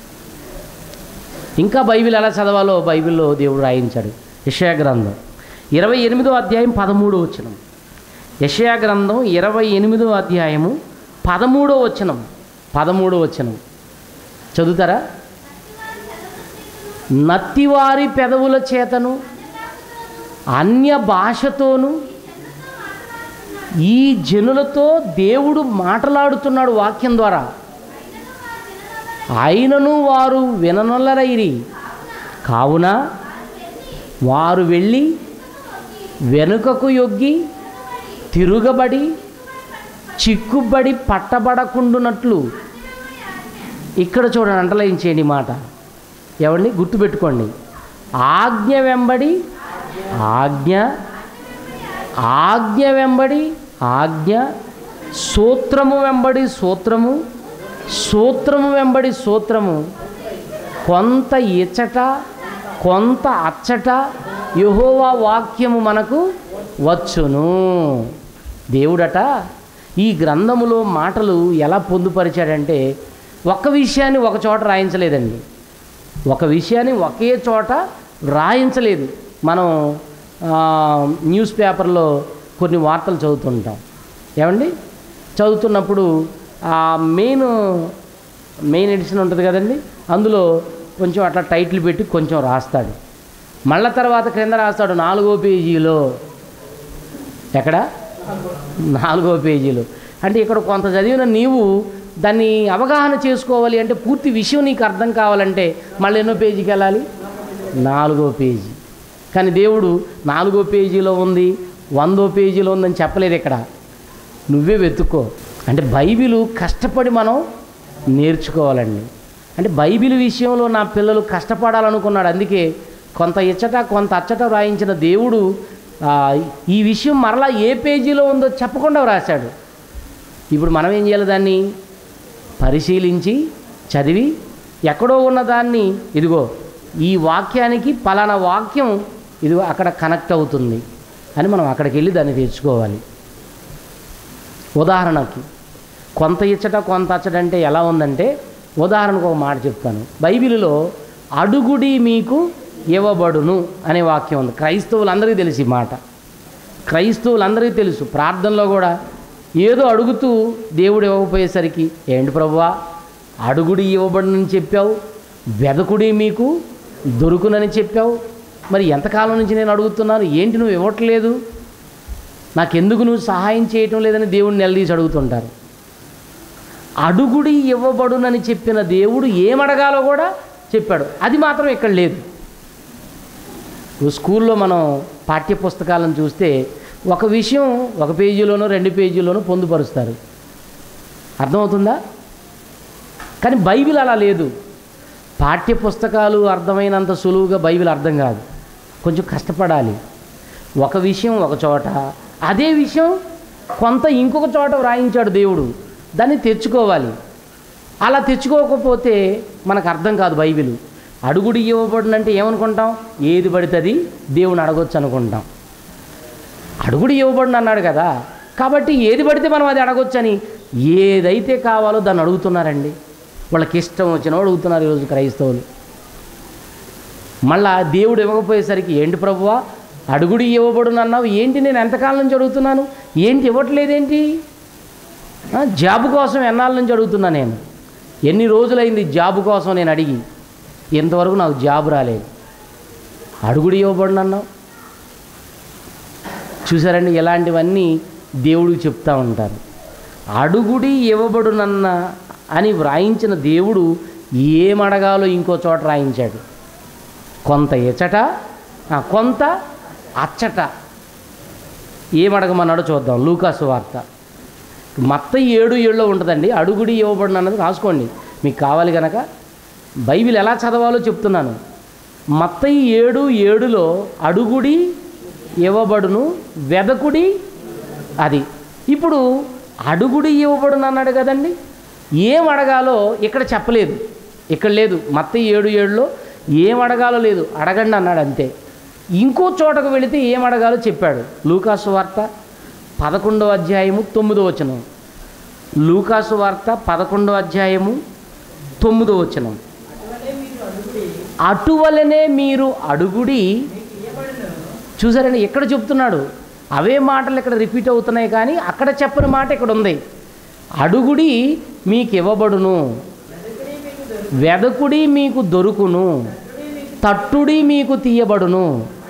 ఇంకా బైబిల్ ఎలా చదవాలో బైబిల్లో దేవుడు రాయించాడు యషయా గ్రంథం ఇరవై ఎనిమిదో అధ్యాయం పదమూడో వచనం యషయా గ్రంథం ఇరవై ఎనిమిదో అధ్యాయము పదమూడో వచనం పదమూడో వచనం చదువుతారా నత్తివారి పెదవుల చేతను అన్య భాషతోను ఈ జనులతో దేవుడు మాట్లాడుతున్నాడు వాక్యం ద్వారా అయినను వారు విననొల్లరైరి కావున వారు వెళ్ళి వెనుకకు యొగ్గి తిరుగబడి చిక్కుబడి పట్టబడకుండునట్లు ఇక్కడ చూడండి అంటలైన్ చేయండి ఈ మాట ఎవరిని గుర్తుపెట్టుకోండి ఆజ్ఞ వెంబడి ఆజ్ఞ ఆజ్ఞ వెంబడి ఆజ్ఞ సూత్రము వెంబడి సూత్రము సూత్రము వెంబడి సూత్రము కొంత ఇచ్చట కొంత అచ్చట యెహోవా వాక్యము మనకు వచ్చును దేవుడట ఈ గ్రంథములో మాటలు ఎలా పొందుపరిచాడంటే ఒక విషయాన్ని ఒక చోట రాయించలేదండి ఒక విషయాన్ని ఒకే చోట రాయించలేదు మనం ఆ, న్యూస్ పేపర్లో కొన్ని వార్తలు చదువుతుంటాం ఏమండి చదువుతున్నప్పుడు ఆ మెయిన్ మెయిన్ ఎడిషన్ ఉంటుంది కదండి అందులో కొంచెం అట్లా టైటిల్ పెట్టి కొంచెం రాస్తాడు మళ్ళా తర్వాత క్రింద రాస్తాడు నాలుగో పేజీలో ఎక్కడ నాలుగో పేజీలో అంటే ఇక్కడ కొంత చదివిన నీవు దాన్ని అవగాహన చేసుకోవాలి అంటే పూర్తి విషయం నీకు అర్థం కావాలంటే మళ్ళీ ఎన్నో పేజీకి వెళ్ళాలి నాలుగో పేజీ కానీ దేవుడు నాలుగో పేజీలో ఉంది వందో పేజీలో ఉందని చెప్పలేదు ఇక్కడ నువ్వే వెతుక్కో అంటే బైబిలు కష్టపడి మనం నేర్చుకోవాలండి అంటే బైబిల్ విషయంలో నా పిల్లలు కష్టపడాలనుకున్నాడు అందుకే కొంత ఇచ్చట కొంత అచ్చట రాయించిన దేవుడు ఆ, ఈ విషయం మరలా ఏ పేజీలో ఉందో చెప్పకుండా రాశాడు ఇప్పుడు మనం ఏం చేయాలి దాన్ని పరిశీలించి చదివి ఎక్కడో ఉన్న దాన్ని ఇదిగో ఈ వాక్యానికి పలానా వాక్యం ఇదిగో అక్కడ కనెక్ట్ అవుతుంది అని మనం అక్కడికి వెళ్ళి దాన్ని తెచ్చుకోవాలి ఉదాహరణకి కొంత ఇచ్చట కొంత అచ్చట అంటే ఎలా ఉందంటే ఉదాహరణకు ఒక మాట చెప్తాను బైబిల్లో అడుగుడి మీకు ఇవ్వబడును అనే వాక్యం ఉంది క్రైస్తవులందరికీ తెలిసి ఈ మాట క్రైస్తవులందరికీ తెలుసు ప్రార్థనలో కూడా ఏదో అడుగుతూ దేవుడు ఇవ్వకపోయేసరికి ఏంటి ప్రభువా అడుగుడి ఇవ్వబడునని చెప్పావు వెదకుడి మీకు దొరుకునని చెప్పావు మరి ఎంతకాలం నుంచి నేను అడుగుతున్నాను ఏంటి నువ్వు ఇవ్వట్లేదు నాకెందుకు నువ్వు సహాయం చేయటం లేదని దేవుడిని నిలదీసి అడుగుతుంటారు అడుగుడి ఇవ్వబడునని చెప్పిన దేవుడు ఏమడగాలో కూడా చెప్పాడు అది మాత్రం ఇక్కడ లేదు ఇప్పుడు స్కూల్లో మనం పాఠ్య పుస్తకాలను చూస్తే ఒక విషయం ఒక పేజీలోనో రెండు పేజీలోనో పొందుపరుస్తారు అర్థమవుతుందా కానీ బైబిల్ అలా లేదు పాఠ్య పుస్తకాలు అర్థమైనంత సులువుగా బైబిల్ అర్థం కాదు కొంచెం కష్టపడాలి ఒక విషయం ఒక చోట అదే విషయం కొంత ఇంకొక చోట వ్రాయించాడు దేవుడు దాన్ని తెచ్చుకోవాలి అలా తెచ్చుకోకపోతే మనకు అర్థం కాదు బైబిల్ అడుగుడు ఇవ్వబడినంటే ఏమనుకుంటాం ఏది పడితే అది దేవుని అడగొచ్చు అనుకుంటాం అడుగుడు ఇవ్వబడిన అన్నాడు కదా కాబట్టి ఏది పడితే మనం అది అడగొచ్చని ఏదైతే కావాలో దాన్ని అడుగుతున్నారండి వాళ్ళకి ఇష్టం వచ్చిన వాడు అడుగుతున్నారు ఈరోజు క్రైస్తవులు మళ్ళా దేవుడు ఇవ్వకపోయేసరికి ఏంటి ప్రభువా అడుగుడి ఇవ్వబడును అన్నావు ఏంటి నేను ఎంతకాలం నుంచి అడుగుతున్నాను ఏంటి ఇవ్వట్లేదేంటి ఆ, జాబ్ కోసం ఎన్నాళ్ళ నుంచి అడుగుతున్నా నేను ఎన్ని రోజులైంది జాబ్ కోసం నేను అడిగి ఇంతవరకు నాకు జాబ్ రాలేదు అడుగుడి ఇవ్వబడును అన్నావు చూసారండి ఇలాంటివన్నీ దేవుడికి చెప్తా ఉంటారు అడుగుడి ఇవ్వబడునన్న అని వ్రాయించిన దేవుడు ఏమడగాలో ఇంకో చోట రాయించాడు కొంత ఎచట ఆ, కొంత అచ్చట ఏమడగమన్నాడో చూద్దాం లూకాసు వార్త మత్త ఏడు ఏడులో ఉంటుందండి అడుగుడి ఇవ్వబడిన అన్నది రాసుకోండి మీకు కావాలి కనుక బైబిల్ ఎలా చదవాలో చెప్తున్నాను మత్తయి ఏడు ఏడులో అడుగుడి ఇవ్వబడును వెదకుడి అది ఇప్పుడు అడుగుడి ఇవ్వబడును అన్నాడు కదండి ఏం అడగాలో ఇక్కడ చెప్పలేదు ఇక్కడ లేదు మత్తయి ఏడు ఏడులో ఏం అడగాలో లేదు అడగండి అన్నాడు అంతే ఇంకో చోటకు వెళితే ఏం అడగాలో చెప్పాడు లూకాసు వార్త పదకొండవ అధ్యాయము తొమ్మిదో వచనం లూకాసు వార్త పదకొండవ అధ్యాయము తొమ్మిదో వచనం అటువలనే మీరు అడుగుడి చూసారండి ఎక్కడ చెప్తున్నాడు అవే మాటలు ఇక్కడ రిపీట్ అవుతున్నాయి కానీ అక్కడ చెప్పని మాట ఇక్కడ ఉంది అడుగుడి మీకు ఇవ్వబడును వెదకుడి మీకు దొరుకును తట్టుడి మీకు తీయబడును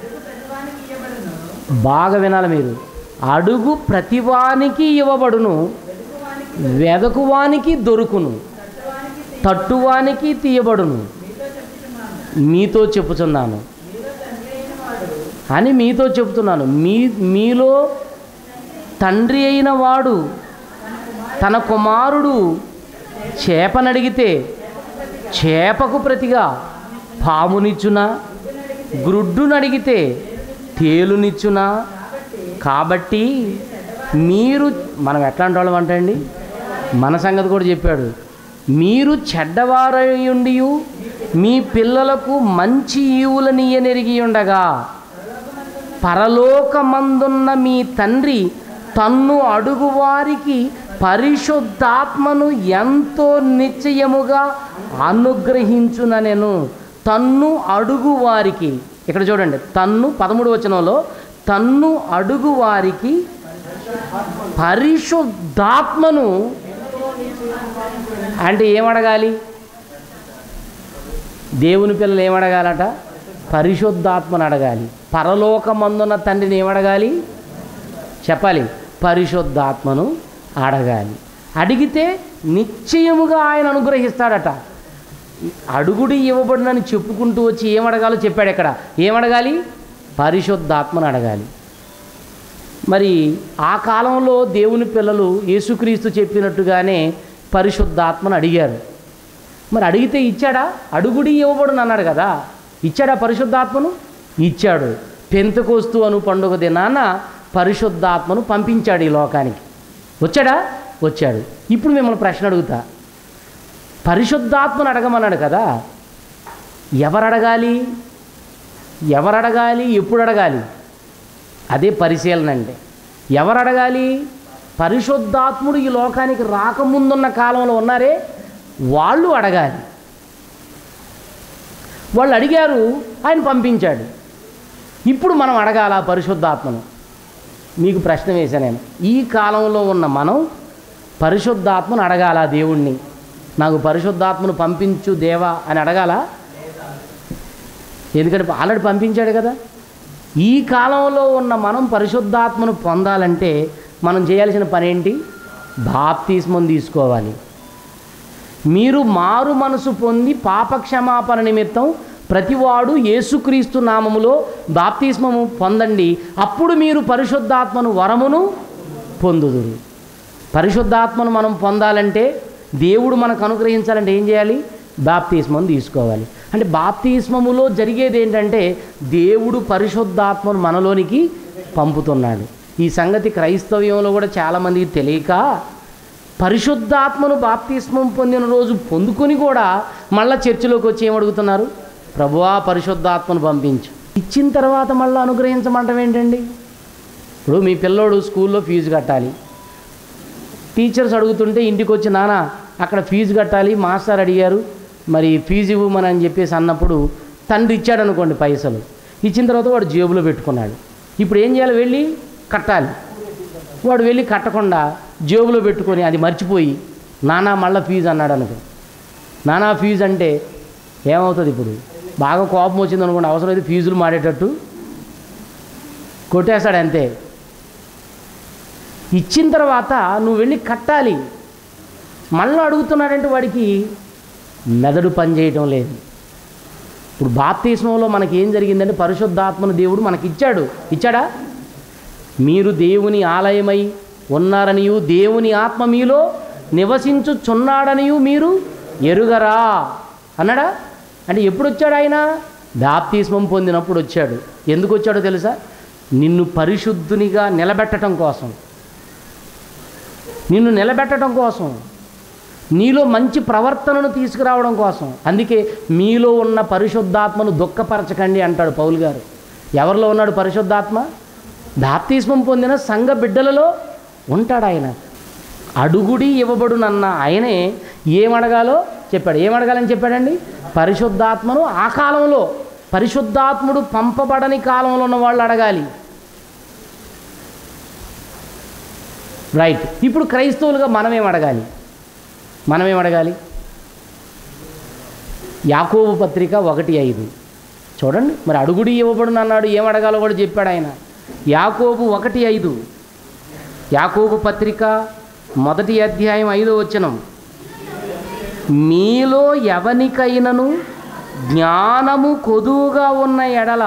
బాగా వినాలి మీరు అడుగు ప్రతివానికి ఇవ్వబడును వెదకువానికి దొరుకును తట్టువానికి తీయబడును మీతో చెప్పుచున్నాను అని మీతో చెప్తున్నాను మీ మీలో తండ్రి అయిన వాడు తన కుమారుడు చేపనడిగితే చేపకు ప్రతిగా పామునిచ్చునా గ్రుడ్డునడిగితే తేలునిచ్చునా కాబట్టి మీరు మనం ఎట్లాంటి వాళ్ళం అంటే అండి మన సంగతి కూడా చెప్పాడు మీరు చెడ్డవారయుండి మీ పిల్లలకు మంచి ఈవులనియనెరిగి ఉండగా పరలోకమందున్న మీ తండ్రి తన్ను అడుగువారికి పరిశుద్ధాత్మను ఎంతో నిశ్చయముగా అనుగ్రహించున నేను తన్ను అడుగువారికి ఇక్కడ చూడండి తన్ను పదమూడు వచనంలో తన్ను అడుగువారికి పరిశుద్ధాత్మను అంటే ఏమడగాలి దేవుని పిల్లలు ఏమడగాలట పరిశుద్ధాత్మను అడగాలి పరలోకమందున్న తండ్రిని ఏమడగాలి చెప్పాలి పరిశుద్ధాత్మను అడగాలి అడిగితే నిశ్చయముగా ఆయన అనుగ్రహిస్తాడట అడుగుడి ఇవ్వబడినని చెప్పుకుంటూ వచ్చి ఏమడగాలో చెప్పాడు ఇక్కడ ఏమడగాలి పరిశుద్ధాత్మను అడగాలి మరి ఆ కాలంలో దేవుని పిల్లలు యేసుక్రీస్తు చెప్పినట్టుగానే పరిశుద్ధాత్మను అడిగారు మరి అడిగితే ఇచ్చాడా అడుగుడి ఇవ్వబడును అన్నాడు కదా ఇచ్చాడా పరిశుద్ధాత్మను ఇచ్చాడు పెంతకోస్తు అను పండుగ దినాన పరిశుద్ధాత్మను పంపించాడు ఈ లోకానికి వచ్చాడా వచ్చాడు ఇప్పుడు మిమ్మల్ని ప్రశ్న అడుగుతా పరిశుద్ధాత్మను అడగమన్నాడు కదా ఎవరు అడగాలి ఎవరు అడగాలి ఎప్పుడు అడగాలి అదే పరిశీలన అంటే ఎవరు అడగాలి పరిశుద్ధాత్ముడు ఈ లోకానికి రాకముందున్న కాలంలో ఉన్నారే వాళ్ళు అడగాలి వాళ్ళు అడిగారు ఆయన పంపించాడు ఇప్పుడు మనం అడగాల పరిశుద్ధాత్మను మీకు ప్రశ్న వేశాను నేను ఈ కాలంలో ఉన్న మనం పరిశుద్ధాత్మను అడగాల దేవుణ్ణి నాకు పరిశుద్ధాత్మను పంపించు దేవా అని అడగాల ఎందుకంటే ఆల్రెడీ పంపించాడు కదా ఈ కాలంలో ఉన్న మనం పరిశుద్ధాత్మను పొందాలంటే మనం చేయాల్సిన పని ఏంటి బాప్తిస్మం తీసుకోవాలి మీరు మారు మనసు పొంది పాపక్షమాపణ నిమిత్తం ప్రతివాడు యేసుక్రీస్తు నామములో బాప్తిస్మము పొందండి అప్పుడు మీరు పరిశుద్ధాత్మను వరమును పొందుదురు పరిశుద్ధాత్మను మనం పొందాలంటే దేవుడు మనకు అనుగ్రహించాలంటే ఏం చేయాలి బాప్తిస్మం తీసుకోవాలి అంటే బాప్తిస్మములో జరిగేది ఏంటంటే దేవుడు పరిశుద్ధాత్మను మనలోనికి పంపుతున్నాడు ఈ సంగతి క్రైస్తవ్యంలో కూడా చాలామందికి తెలియక పరిశుద్ధాత్మను బాప్తిస్మం పొందిన రోజు పొందుకొని కూడా మళ్ళా చర్చిలోకి వచ్చి ఏమడుగుతున్నారు ప్రభువా పరిశుద్ధాత్మను పంపించు ఇచ్చిన తర్వాత మళ్ళీ అనుగ్రహించమంటం ఏంటండి ఇప్పుడు మీ పిల్లోడు స్కూల్లో ఫీజు కట్టాలి టీచర్స్ అడుగుతుంటే ఇంటికి వచ్చి నాన్న అక్కడ ఫీజు కట్టాలి మాస్టర్ అడిగారు మరి ఫీజు ఇవ్వమని అని చెప్పేసి అన్నప్పుడు తండ్రి ఇచ్చాడు అనుకోండి పైసలు ఇచ్చిన తర్వాత వాడు జేబులో పెట్టుకున్నాడు ఇప్పుడు ఏం చేయాలి వెళ్ళి కట్టాలి వాడు వెళ్ళి కట్టకుండా జేబులో పెట్టుకొని అది మర్చిపోయి నానా మళ్ళీ ఫీజు అన్నాడు అనుకో నానా ఫీజు అంటే ఏమవుతుంది ఇప్పుడు బాగా కోపం వచ్చింది అనుకోండి అవసరమైతే ఫీజులు మాడేటట్టు కొట్టేస్తాడు అంతే ఇచ్చిన తర్వాత నువ్వు వెళ్ళి కట్టాలి మళ్ళీ అడుగుతున్నాడంటే వాడికి మెదడు పనిచేయటం లేదు ఇప్పుడు బాప్తీస్మంలో మనకి ఏం జరిగిందంటే పరిశుద్ధాత్మను దేవుడు మనకి ఇచ్చాడు ఇచ్చాడా మీరు దేవుని ఆలయమై ఉన్నారనియు దేవుని ఆత్మ మీలో నివసించుచున్నాడనియు మీరు ఎరుగరా అన్నాడా అంటే ఎప్పుడు వచ్చాడు ఆయన బాప్తిస్మం పొందినప్పుడు వచ్చాడు ఎందుకు వచ్చాడో తెలుసా నిన్ను పరిశుద్ధునిగా నిలబెట్టడం కోసం నిన్ను నిలబెట్టడం కోసం నీలో మంచి ప్రవర్తనను తీసుకురావడం కోసం అందుకే మీలో ఉన్న పరిశుద్ధాత్మను దుఃఖపరచకండి అంటాడు పౌలు గారు ఎవరిలో ఉన్నాడు పరిశుద్ధాత్మ బాప్తిస్మం పొందిన సంఘ బిడ్డలలో ఉంటాడు ఆయన అడుగుడి ఇవ్వబడునన్న ఆయనే ఏమడగాలో చెప్పాడు ఏమడగాలని చెప్పాడండి పరిశుద్ధాత్మను ఆ కాలంలో పరిశుద్ధాత్ముడు పంపబడని కాలంలో ఉన్న వాళ్ళు అడగాలి రైట్ ఇప్పుడు క్రైస్తవులుగా మనమేం అడగాలి మనమేం అడగాలి యాకోబు పత్రిక ఒకటి ఐదు చూడండి మరి అడుగుడి ఇవ్వబడును అన్నాడు ఏం అడగాలో కూడా చెప్పాడు ఆయన యాకోబు ఒకటి ఐదు యాకోబు పత్రిక మొదటి అధ్యాయం ఐదో వచనం మీలో ఎవనికైనను జ్ఞానము కొదువుగా ఉన్న ఎడల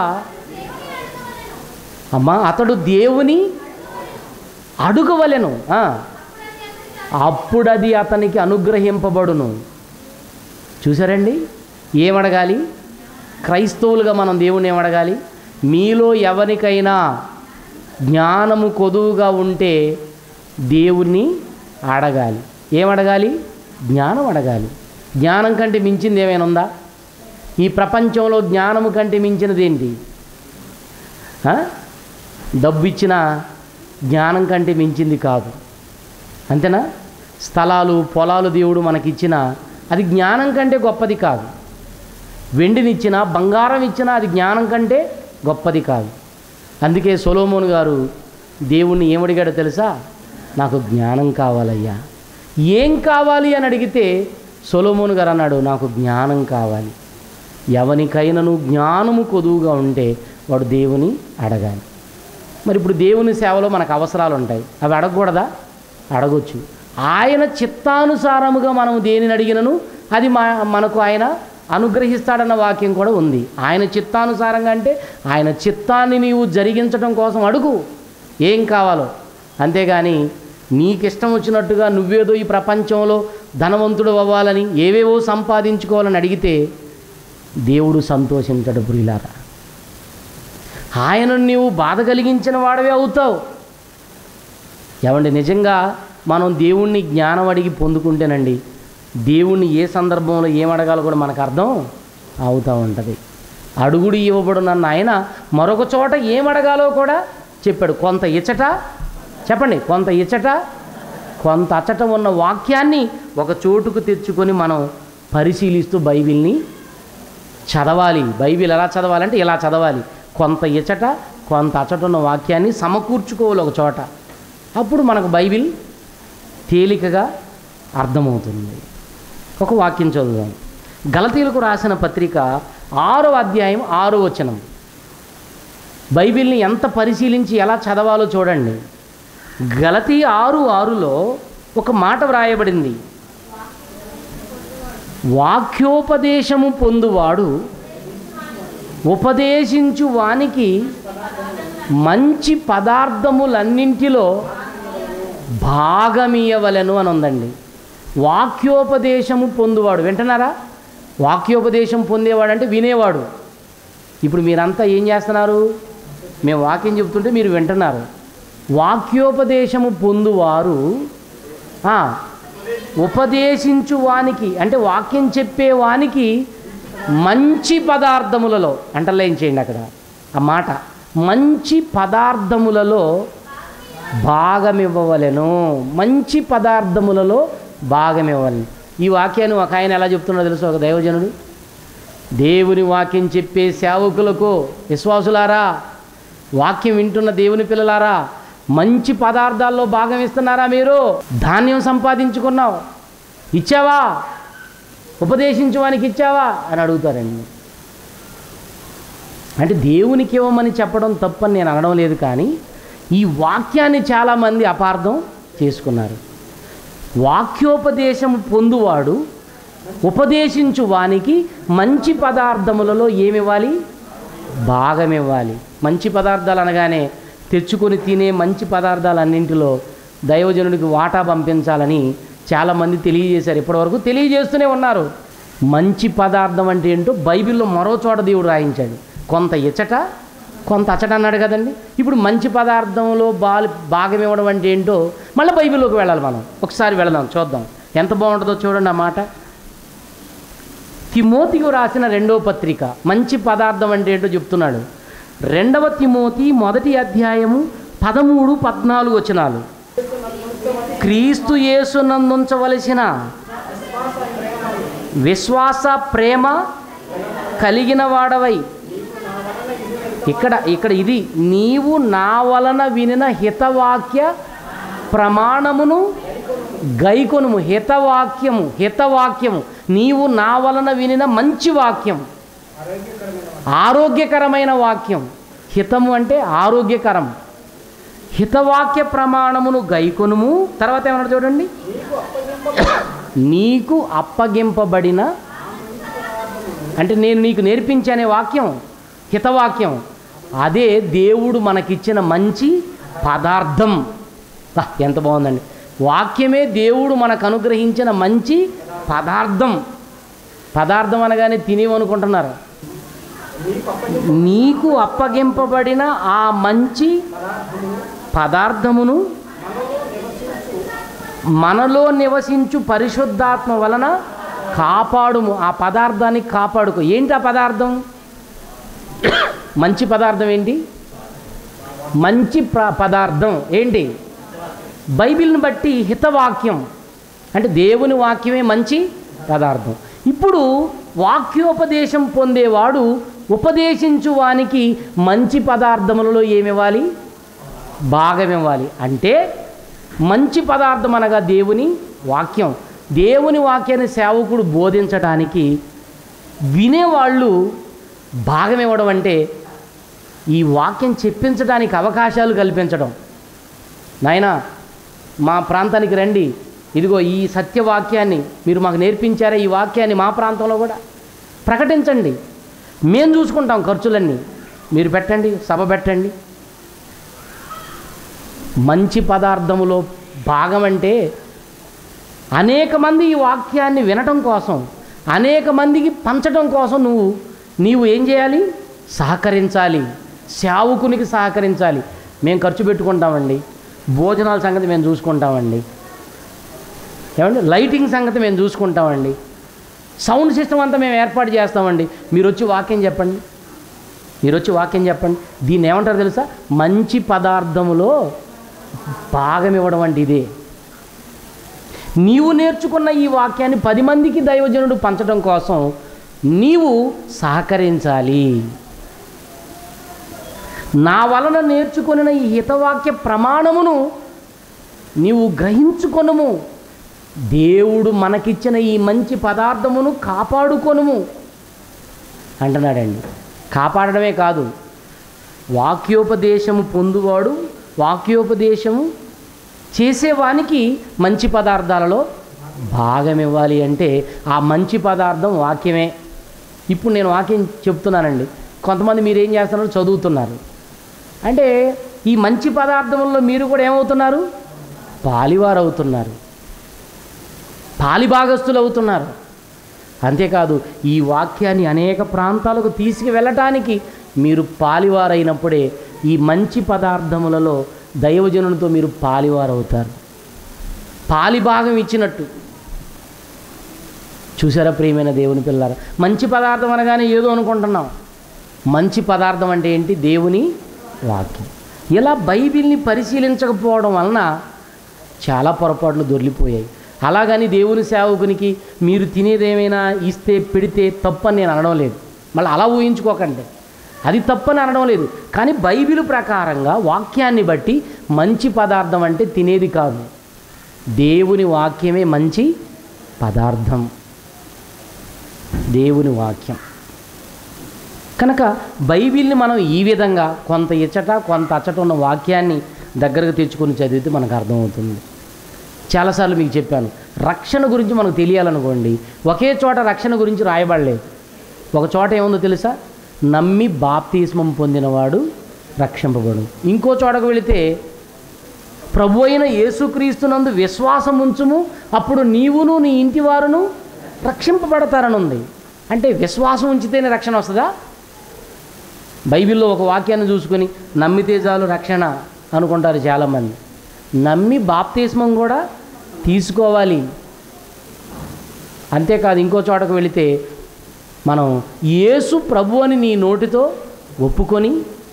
అమ్మా అతడు దేవుని అడుగవలెను ఆ. అప్పుడది అతనికి అనుగ్రహింపబడును చూసారండి ఏమడగాలి క్రైస్తవులుగా మనం దేవుని ఏమడగాలి మీలో ఎవరికైనా జ్ఞానము కొదువుగా ఉంటే దేవుణ్ణి అడగాలి ఏమడగాలి జ్ఞానం అడగాలి జ్ఞానం కంటే మించింది ఏమైనా ఉందా ఈ ప్రపంచంలో జ్ఞానము కంటే మించినది ఏంటి ఆ? డబ్బు ఇచ్చిన జ్ఞానం కంటే మించింది కాదు అంతేనా స్థలాలు పొలాలు దేవుడు మనకిచ్చిన అది జ్ఞానం కంటే గొప్పది కాదు వెండినిచ్చినా బంగారం ఇచ్చినా అది జ్ఞానం కంటే గొప్పది కాదు అందుకే సొలోమోన్ గారు దేవుణ్ణి ఏమడిగాడో తెలుసా నాకు జ్ఞానం కావాలయ్యా ఏం కావాలి అని అడిగితే సొలోమోన్ గారు అన్నాడు నాకు జ్ఞానం కావాలి ఎవనికైనాను జ్ఞానము కొదువుగా ఉంటే వాడు దేవుని అడగాలి మరి ఇప్పుడు దేవుని సేవలో మనకు అవసరాలు ఉంటాయి అవి అడగకూడదా అడగొచ్చు ఆయన చిత్తానుసారముగా మనం దేనిని అడిగినను అది మా మనకు ఆయన అనుగ్రహిస్తాడన్న వాక్యం కూడా ఉంది ఆయన చిత్తానుసారంగా అంటే ఆయన చిత్తాన్ని నీవు జరిగించడం కోసం అడుగు ఏం కావాలో అంతేగాని నీకిష్టం వచ్చినట్టుగా నువ్వేదో ఈ ప్రపంచంలో ధనవంతుడు అవ్వాలని ఏవేవో సంపాదించుకోవాలని అడిగితే దేవుడు సంతోషించడు ప్రియులారా ఆయనను నీవు బాధ కలిగించిన వాడవే అవుతావు ఏమండి నిజంగా మనం దేవుణ్ణి జ్ఞానం అడిగి పొందుకుంటేనండి దేవుణ్ణి ఏ సందర్భంలో ఏం అడగాలో కూడా మనకు అర్థం అవుతూ ఉంటుంది అడుగుడు ఇవ్వబడునన్న ఆయన మరొక చోట ఏం అడగాలో కూడా చెప్పాడు కొంత ఇచ్చట చెప్పండి కొంత ఇచ్చట కొంత అచ్చట ఉన్న వాక్యాన్ని ఒక చోటుకు తెచ్చుకొని మనం పరిశీలిస్తూ బైబిల్ని చదవాలి బైబిల్ ఎలా చదవాలంటే ఇలా చదవాలి కొంత ఇచ్చట కొంత అచ్చట ఉన్న వాక్యాన్ని సమకూర్చుకోవాలి ఒక చోట అప్పుడు మనకు బైబిల్ తేలికగా అర్థమవుతుంది ఒక వాక్యం చదువుదాం గలతీలకు రాసిన పత్రిక ఆరో అధ్యాయం ఆరో వచనం బైబిల్ని ఎంత పరిశీలించి ఎలా చదవాలో చూడండి గలతీ ఆరు ఆరులో ఒక మాట వ్రాయబడింది వాక్యోపదేశము పొందువాడు ఉపదేశించు వానికి మంచి పదార్థములన్నింటిలో భాగమీయవలెను అని ఉందండి వాక్యోపదేశము పొందువాడు వింటున్నారా వాక్యోపదేశం పొందేవాడు అంటే వినేవాడు ఇప్పుడు మీరంతా ఏం చేస్తున్నారు మేము వాక్యం చెప్తుంటే మీరు వింటున్నారు వాక్యోపదేశము పొందువారు ఆ, ఉపదేశించు వానికి అంటే వాక్యం చెప్పే వానికి మంచి పదార్థములలో అంటర్లైన్ చేయండి అక్కడ ఆ మాట మంచి పదార్థములలో భాగమివ్వవలెను మంచి పదార్థములలో భాగం ఇవ్వాలి ఈ వాక్యాన్ని ఒక ఆయన ఎలా చెప్తున్నాడో తెలుసు ఒక దైవజనుడు దేవుని వాక్యం చెప్పే సేవకులకు విశ్వాసులారా వాక్యం వింటున్న దేవుని పిల్లలారా మంచి పదార్థాల్లో భాగం ఇస్తున్నారా మీరు ధాన్యం సంపాదించుకున్నావు ఇచ్చావా ఉపదేశించడానికి ఇచ్చావా అని అడుగుతారండి అంటే దేవునికి ఇవ్వమని చెప్పడం తప్పని నేను అనడం లేదు కానీ ఈ వాక్యాన్ని చాలామంది అపార్థం చేసుకున్నారు వాక్యోపదేశం పొందువాడు ఉపదేశించు వానికి మంచి పదార్థములలో ఏమివ్వాలి భాగం ఇవ్వాలి మంచి పదార్థాలు అనగానే తెచ్చుకొని తినే మంచి పదార్థాలన్నింటిలో దైవజనుడికి వాటా పంపించాలని చాలామంది తెలియజేశారు ఇప్పటివరకు తెలియజేస్తూనే ఉన్నారు మంచి పదార్థం అంటే ఏంటో బైబిల్లో మరో చోట దేవుడు రాయించాడు కొంత ఇచ్చట కొంత అచ్చట అన్నాడు కదండి ఇప్పుడు మంచి పదార్థంలో బా భాగం ఇవ్వడం అంటే ఏంటో మళ్ళీ బైబిల్లోకి వెళ్ళాలి మనం ఒకసారి వెళదాం చూద్దాం ఎంత బాగుంటుందో చూడండి ఆ మాట తిమోతికి రాసిన రెండవ పత్రిక మంచి పదార్థం అంటే ఏంటో చెప్తున్నాడు రెండవ తిమోతి మొదటి అధ్యాయము పదమూడు పద్నాలుగు వచనాలు క్రీస్తు యేసునందుంచవలసిన విశ్వాస ప్రేమ కలిగిన వాడవై ఇక్కడ ఇక్కడ ఇది నీవు నా వలన వినిన హితవాక్య ప్రమాణమును గైకొనుము హితవాక్యము హితవాక్యము నీవు నా వలన వినిన మంచి వాక్యం ఆరోగ్యకరమైన వాక్యం హితము అంటే ఆరోగ్యకరం హితవాక్య ప్రమాణమును గైకొనుము తర్వాత ఏమన్నా చూడండి నీకు అప్పగింపబడిన అంటే నేను నీకు నేర్పించనే వాక్యం హితవాక్యం అదే దేవుడు మనకిచ్చిన మంచి పదార్థం బా, ఎంత బాగుందండి వాక్యమే దేవుడు మనకు అనుగ్రహించిన మంచి పదార్థం పదార్థం అనగానే తినేవనుకుంటున్నారు నీకు అప్పగింపబడిన ఆ మంచి పదార్థమును మనలో నివసించు పరిశుద్ధాత్మ వలన కాపాడుము ఆ పదార్థాన్ని కాపాడుకో ఏంటి ఆ పదార్థం మంచి పదార్థం ఏంటి మంచి ప్ర పదార్థం ఏంటి బైబిల్ని బట్టి హితవాక్యం అంటే దేవుని వాక్యమే మంచి పదార్థం ఇప్పుడు వాక్యోపదేశం పొందేవాడు ఉపదేశించు వానికి మంచి పదార్థములలో ఏమివ్వాలి భాగం ఇవ్వాలి అంటే మంచి పదార్థం అనగా దేవుని వాక్యం దేవుని వాక్యాన్ని సేవకుడు బోధించడానికి వినేవాళ్ళు భాగం ఇవ్వడం అంటే ఈ వాక్యం చెప్పించడానికి అవకాశాలు కల్పించడం నాయనా మా ప్రాంతానికి రండి ఇదిగో ఈ సత్యవాక్యాన్ని మీరు మాకు నేర్పించారా ఈ వాక్యాన్ని మా ప్రాంతంలో కూడా ప్రకటించండి మేము చూసుకుంటాం ఖర్చులన్నీ మీరు పెట్టండి సభ పెట్టండి మంచి పదార్థములో భాగం అంటే అనేక మంది ఈ వాక్యాన్ని వినటం కోసం అనేక మందికి పంచడం కోసం నువ్వు నీవు ఏం చేయాలి సహకరించాలి సేవకునికి సహకరించాలి మేము ఖర్చు పెట్టుకుంటామండి భోజనాల సంగతి మేము చూసుకుంటామండి ఏమండి లైటింగ్ సంగతి మేము చూసుకుంటామండి సౌండ్ సిస్టమ్ అంతా మేము ఏర్పాటు చేస్తామండి మీరు వచ్చి వాక్యం చెప్పండి మీరు వచ్చి వాక్యం చెప్పండి దీన్ని ఏమంటారు తెలుసా మంచి పదార్థములో భాగం ఇవ్వడం అంటే ఇదే నీవు నేర్చుకున్న ఈ వాక్యాన్ని పది మందికి దైవజనుడు పంచడం కోసం నీవు సహకరించాలి నా వలన నేర్చుకొనిన ఈ హితవాక్య ప్రమాణమును నీవు గ్రహించుకొనుము దేవుడు మనకిచ్చిన ఈ మంచి పదార్థమును కాపాడుకొనుము అంటున్నాడండి కాపాడడమే కాదు వాక్యోపదేశము పొందువాడు వాక్యోపదేశము చేసేవానికి మంచి పదార్థాలలో భాగం ఇవ్వాలి అంటే ఆ మంచి పదార్థం వాక్యమే ఇప్పుడు నేను వాక్యం చెప్తున్నానండి కొంతమంది మీరు ఏం చేస్తున్నారు చదువుతున్నారు అంటే ఈ మంచి పదార్థముల్లో మీరు కూడా ఏమవుతున్నారు పాలివారు అవుతున్నారు పాలిభాగస్తులు అవుతున్నారు అంతేకాదు ఈ వాక్యాన్ని అనేక ప్రాంతాలకు తీసుకువెళ్ళటానికి మీరు పాలివారైనప్పుడే ఈ మంచి పదార్థములలో దైవజనులతో మీరు పాలివారవుతారు పాలిభాగం ఇచ్చినట్టు చూసారా ప్రియమైన దేవుని పిల్లారా మంచి పదార్థం అనగానే ఏదో అనుకుంటున్నాం మంచి పదార్థం అంటే ఏంటి దేవుని వాక్యం ఇలా బైబిల్ని పరిశీలించకపోవడం వలన చాలా పొరపాట్లు దొరికిపోయాయి అలాగని దేవుని సేవకునికి మీరు తినేదేమైనా ఇస్తే పెడితే తప్పని నేను అనడం లేదు మళ్ళీ అలా ఊహించుకోకండి అది తప్పని అనడం లేదు కానీ బైబిల్ ప్రకారంగా వాక్యాన్ని బట్టి మంచి పదార్థం అంటే తినేది కాదు దేవుని వాక్యమే మంచి పదార్థం దేవుని వాక్యం కనుక బైబిల్ని మనం ఈ విధంగా కొంత ఇచ్చట కొంత అచ్చట ఉన్న వాక్యాన్ని దగ్గరకు తెచ్చుకొని చదివితే మనకు అర్థమవుతుంది చాలాసార్లు మీకు చెప్పాను రక్షణ గురించి మనకు తెలియాలనుకోండి ఒకే చోట రక్షణ గురించి రాయబడలేదు ఒక చోట ఏముందో తెలుసా నమ్మి బాప్తిస్మం పొందినవాడు రక్షింపబడు ఇంకో చోటకు వెళితే ప్రభు అయిన యేసుక్రీస్తునందు విశ్వాసం ఉంచుము అప్పుడు నీవును నీ ఇంటి వారును రక్షింపబడతారని ఉంది అంటే విశ్వాసం ఉంచితేనే రక్షణ వస్తుందా బైబిల్లో ఒక వాక్యాన్ని చూసుకొని నమ్మితే చాలు రక్షణ అనుకుంటారు చాలామంది నమ్మి బాప్తిస్మం కూడా తీసుకోవాలి అంతేకాదు ఇంకో చోటకు వెళితే మనం యేసు ప్రభు అని నీ నోటితో ఒప్పుకొని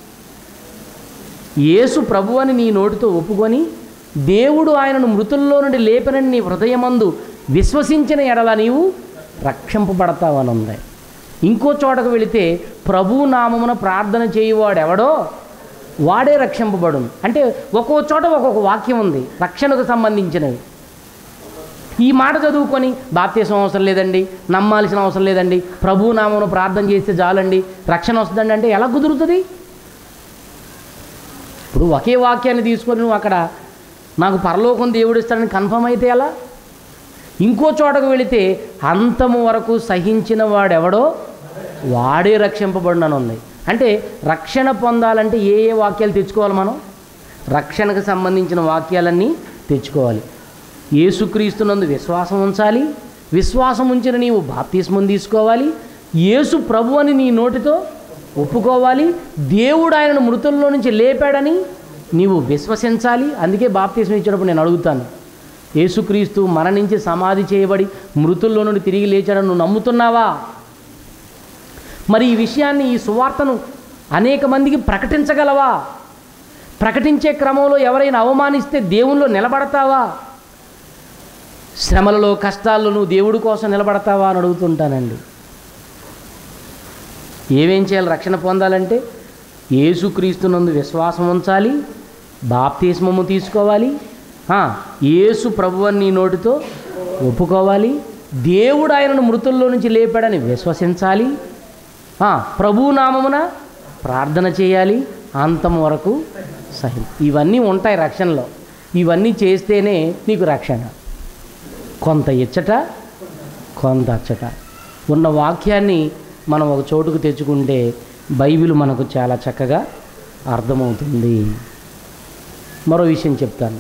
యేసు ప్రభు అని నీ నోటితో ఒప్పుకొని దేవుడు ఆయనను మృతుల్లో నుండి లేపనని నీ హృదయమందు విశ్వసించిన ఎడల నీవు రక్షింపబడతావని ఉంది ఇంకో చోటకు వెళితే ప్రభు నామమున ప్రార్థన చేయువాడెవడో వాడే రక్షింపబడును అంటే ఒక్కో చోట ఒక్కొక్క వాక్యం ఉంది రక్షణకు సంబంధించినవి ఈ మాట చదువుకొని బాప్తీసం అవసరం లేదండి నమ్మాల్సిన అవసరం లేదండి ప్రభు నామమున ప్రార్థన చేస్తే చాలండి రక్షణ వస్తుందండి అంటే ఎలా కుదురుతుంది ఇప్పుడు ఒకే వాక్యాన్ని తీసుకొని నువ్వు అక్కడ నాకు పరలోకం దేవుడు ఇస్తాడని కన్ఫర్మ్ అయితే ఎలా ఇంకో చోటకు వెళితే అంతము వరకు సహించిన వాడెవడో వాడే రక్షింపబడినని ఉంది అంటే రక్షణ పొందాలంటే ఏ ఏ వాక్యాలు తెచ్చుకోవాలి మనం రక్షణకు సంబంధించిన వాక్యాలన్నీ తెచ్చుకోవాలి యేసుక్రీస్తునందు విశ్వాసం ఉంచాలి విశ్వాసం ఉంచిన నీవు బాప్తిస్మం తీసుకోవాలి యేసు ప్రభు అని నీ నోటితో ఒప్పుకోవాలి దేవుడు ఆయనను మృతుల్లో నుంచి లేపాడని నీవు విశ్వసించాలి అందుకే బాప్తిస్మం ఇచ్చినప్పుడు నేను అడుగుతాను యేసుక్రీస్తు మరణించి సమాధి చేయబడి మృతుల్లో నుండి తిరిగి లేచాడని నువ్వు నమ్ముతున్నావా మరి ఈ విషయాన్ని ఈ సువార్తను అనేక మందికి ప్రకటించగలవా ప్రకటించే క్రమంలో ఎవరైనా అవమానిస్తే దేవుల్లో నిలబడతావా శ్రమలలో కష్టాల్లో నువ్వు దేవుడి కోసం నిలబడతావా అని అడుగుతుంటానండి ఏమేం చేయాలి రక్షణ పొందాలంటే యేసుక్రీస్తునందు విశ్వాసం ఉంచాలి బాప్తిస్మము తీసుకోవాలి ఆ, యేసు ప్రభువని నీ నోటితో ఒప్పుకోవాలి దేవుడు ఆయనను మృతుల్లో నుంచి లేపాడని విశ్వసించాలి ఆ, ప్రభు నామమున ప్రార్థన చేయాలి అంతం వరకు సహి ఇవన్నీ ఉంటాయి రక్షణలో ఇవన్నీ చేస్తేనే నీకు రక్షణ కొంత ఇచ్చట కొంత అచ్చట ఉన్న వాక్యాన్ని మనం ఒక చోటుకు తెచ్చుకుంటే బైబిల్ మనకు చాలా చక్కగా అర్థమవుతుంది మరో విషయం చెప్తాను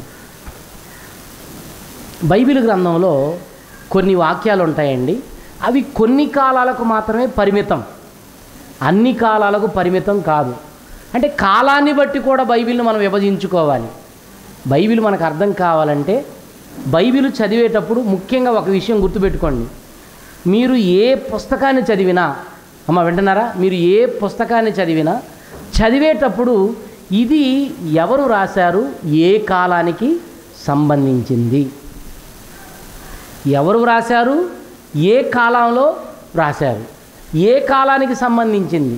బైబిల్ గ్రంథంలో కొన్ని వాక్యాలు ఉంటాయండి అవి కొన్ని కాలాలకు మాత్రమే పరిమితం అన్ని కాలాలకు పరిమితం కాదు అంటే కాలాన్ని బట్టి కూడా బైబిల్ని మనం విభజించుకోవాలి బైబిల్ మనకు అర్థం కావాలంటే బైబిల్ చదివేటప్పుడు ముఖ్యంగా ఒక విషయం గుర్తుపెట్టుకోండి మీరు ఏ పుస్తకాన్ని చదివినా అమ్మ వింటున్నారా మీరు ఏ పుస్తకాన్ని చదివినా చదివేటప్పుడు ఇది ఎవరు రాశారు ఏ కాలానికి సంబంధించింది ఎవరు వ్రాశారు ఏ కాలంలో వ్రాశారు ఏ కాలానికి సంబంధించింది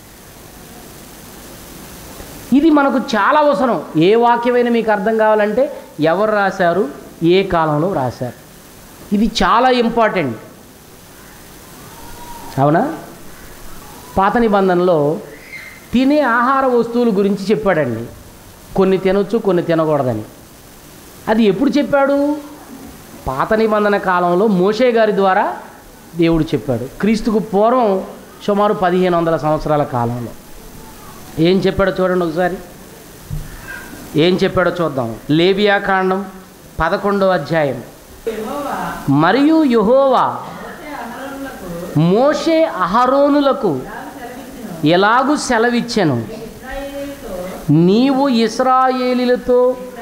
ఇది మనకు చాలా అవసరం ఏ వాక్యమైనా మీకు అర్థం కావాలంటే ఎవరు రాశారు ఏ కాలంలో రాశారు ఇది చాలా ఇంపార్టెంట్ అవునా పాత నిబంధనలో తినే ఆహార వస్తువుల గురించి చెప్పాడండి కొన్ని తినొచ్చు కొన్ని తినకూడదని అది ఎప్పుడు చెప్పాడు పాత నిబంధన కాలంలో మోషే గారి ద్వారా దేవుడు చెప్పాడు క్రీస్తుకు పూర్వం సుమారు పదిహేను వందల సంవత్సరాల కాలంలో ఏం చెప్పాడో చూడండి ఒకసారి ఏం చెప్పాడో చూద్దాం లేబియా కాండం పదకొండో అధ్యాయం మరియు యెహోవా మోషే అహరోనులకు ఎలాగు సెలవిచ్చెను నీవు ఇస్రాయేలీలతో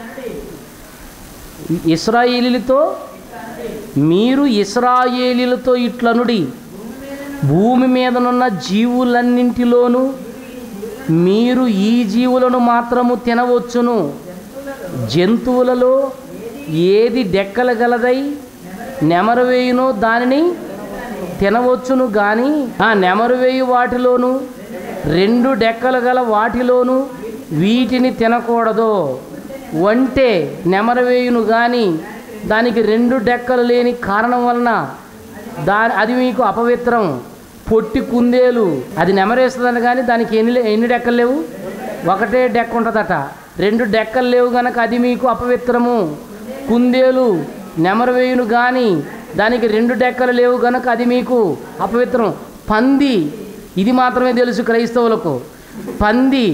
ఇస్రాయేలీలతో మీరు ఇస్రాయేలీలతో ఇట్లనుడి భూమి మీదనున్న జీవులన్నింటిలోనూ మీరు ఈ జీవులను మాత్రము తినవచ్చును జంతువులలో ఏది డెక్కలు గలదై నెమరు వేయునో దానిని తినవచ్చును కానీ ఆ నెమరు వేయు వాటిలోను రెండు డెక్కలు గల వాటిలోను వీటిని తినకూడదు వంటే నెమరు వేయును కానీ దానికి రెండు డెక్కలు లేని కారణం వలన దా అది మీకు అపవిత్రం పొట్టి కుందేలు అది నెమరేస్తుందని కానీ దానికి ఎన్ని లే- ఎన్ని డెక్కలు లేవు ఒకటే డెక్క ఉంటుందట రెండు డెక్కలు లేవు గనక అది మీకు అపవిత్రము కుందేలు నెమరు వేయును కానీ దానికి రెండు డెక్కలు లేవు గనక అది మీకు అపవిత్రం పంది ఇది మాత్రమే తెలుసు క్రైస్తవులకు పంది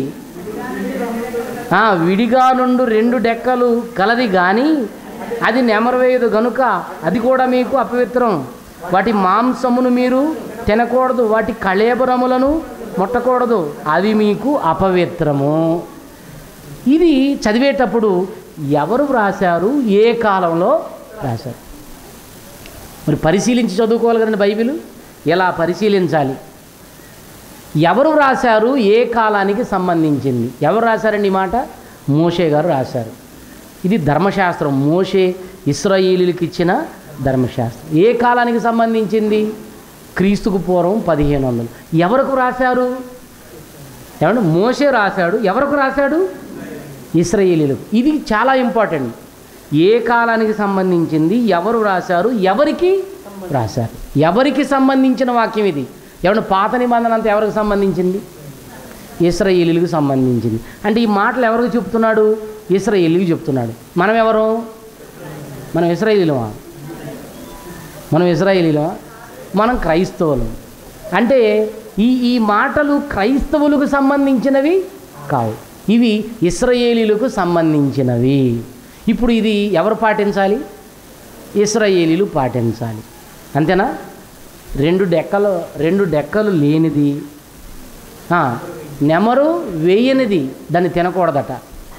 ఆ, విడిగా నుండు రెండు డెక్కలు కలది కానీ అది నెమరవేయదు గనుక అది కూడా మీకు అపవిత్రం వాటి మాంసమును మీరు తినకూడదు వాటి కళేబరములను ముట్టకూడదు అవి మీకు అపవిత్రము ఇది చదివేటప్పుడు ఎవరు వ్రాశారు ఏ కాలంలో రాశారు మరి పరిశీలించి చదువుకోవాలి కదండి బైబిల్ ఎలా పరిశీలించాలి ఎవరు రాశారు ఏ కాలానికి సంబంధించింది ఎవరు రాశారండి ఈ మాట మోషే గారు రాశారు ఇది ధర్మశాస్త్రం మోషే ఇస్రాయేలీలకు ఇచ్చిన ధర్మశాస్త్రం ఏ కాలానికి సంబంధించింది క్రీస్తుకు పూర్వం పదిహేను వందలు ఎవరికి రాశారు ఏమంటే మోషే రాశాడు ఎవరికి రాశాడు ఇస్రాయేలీలకు ఇది చాలా ఇంపార్టెంట్ ఏ కాలానికి సంబంధించింది ఎవరు రాశారు ఎవరికి రాశారు ఎవరికి సంబంధించిన వాక్యం ఇది ఏమన్నా పాత నిబంధన అంతా ఎవరికి సంబంధించింది ఇస్రాయేలీలకు సంబంధించింది అంటే ఈ మాటలు ఎవరికి చెప్తున్నాడు ఇస్రాయేలీకి చెప్తున్నాడు మనం ఎవరు మనం ఇస్రాయేలీలమా మనం ఇజ్రాయేలీలమా మనం క్రైస్తవులం అంటే ఈ ఈ మాటలు క్రైస్తవులకు సంబంధించినవి కావు ఇవి ఇస్రాయేలీలకు సంబంధించినవి ఇప్పుడు ఇది ఎవరు పాటించాలి ఇస్రాయేలీలు పాటించాలి అంతేనా రెండు డెక్కలు రెండు డెక్కలు లేనిది ఆ, నెమరు వేయనిది దాన్ని తినకూడదట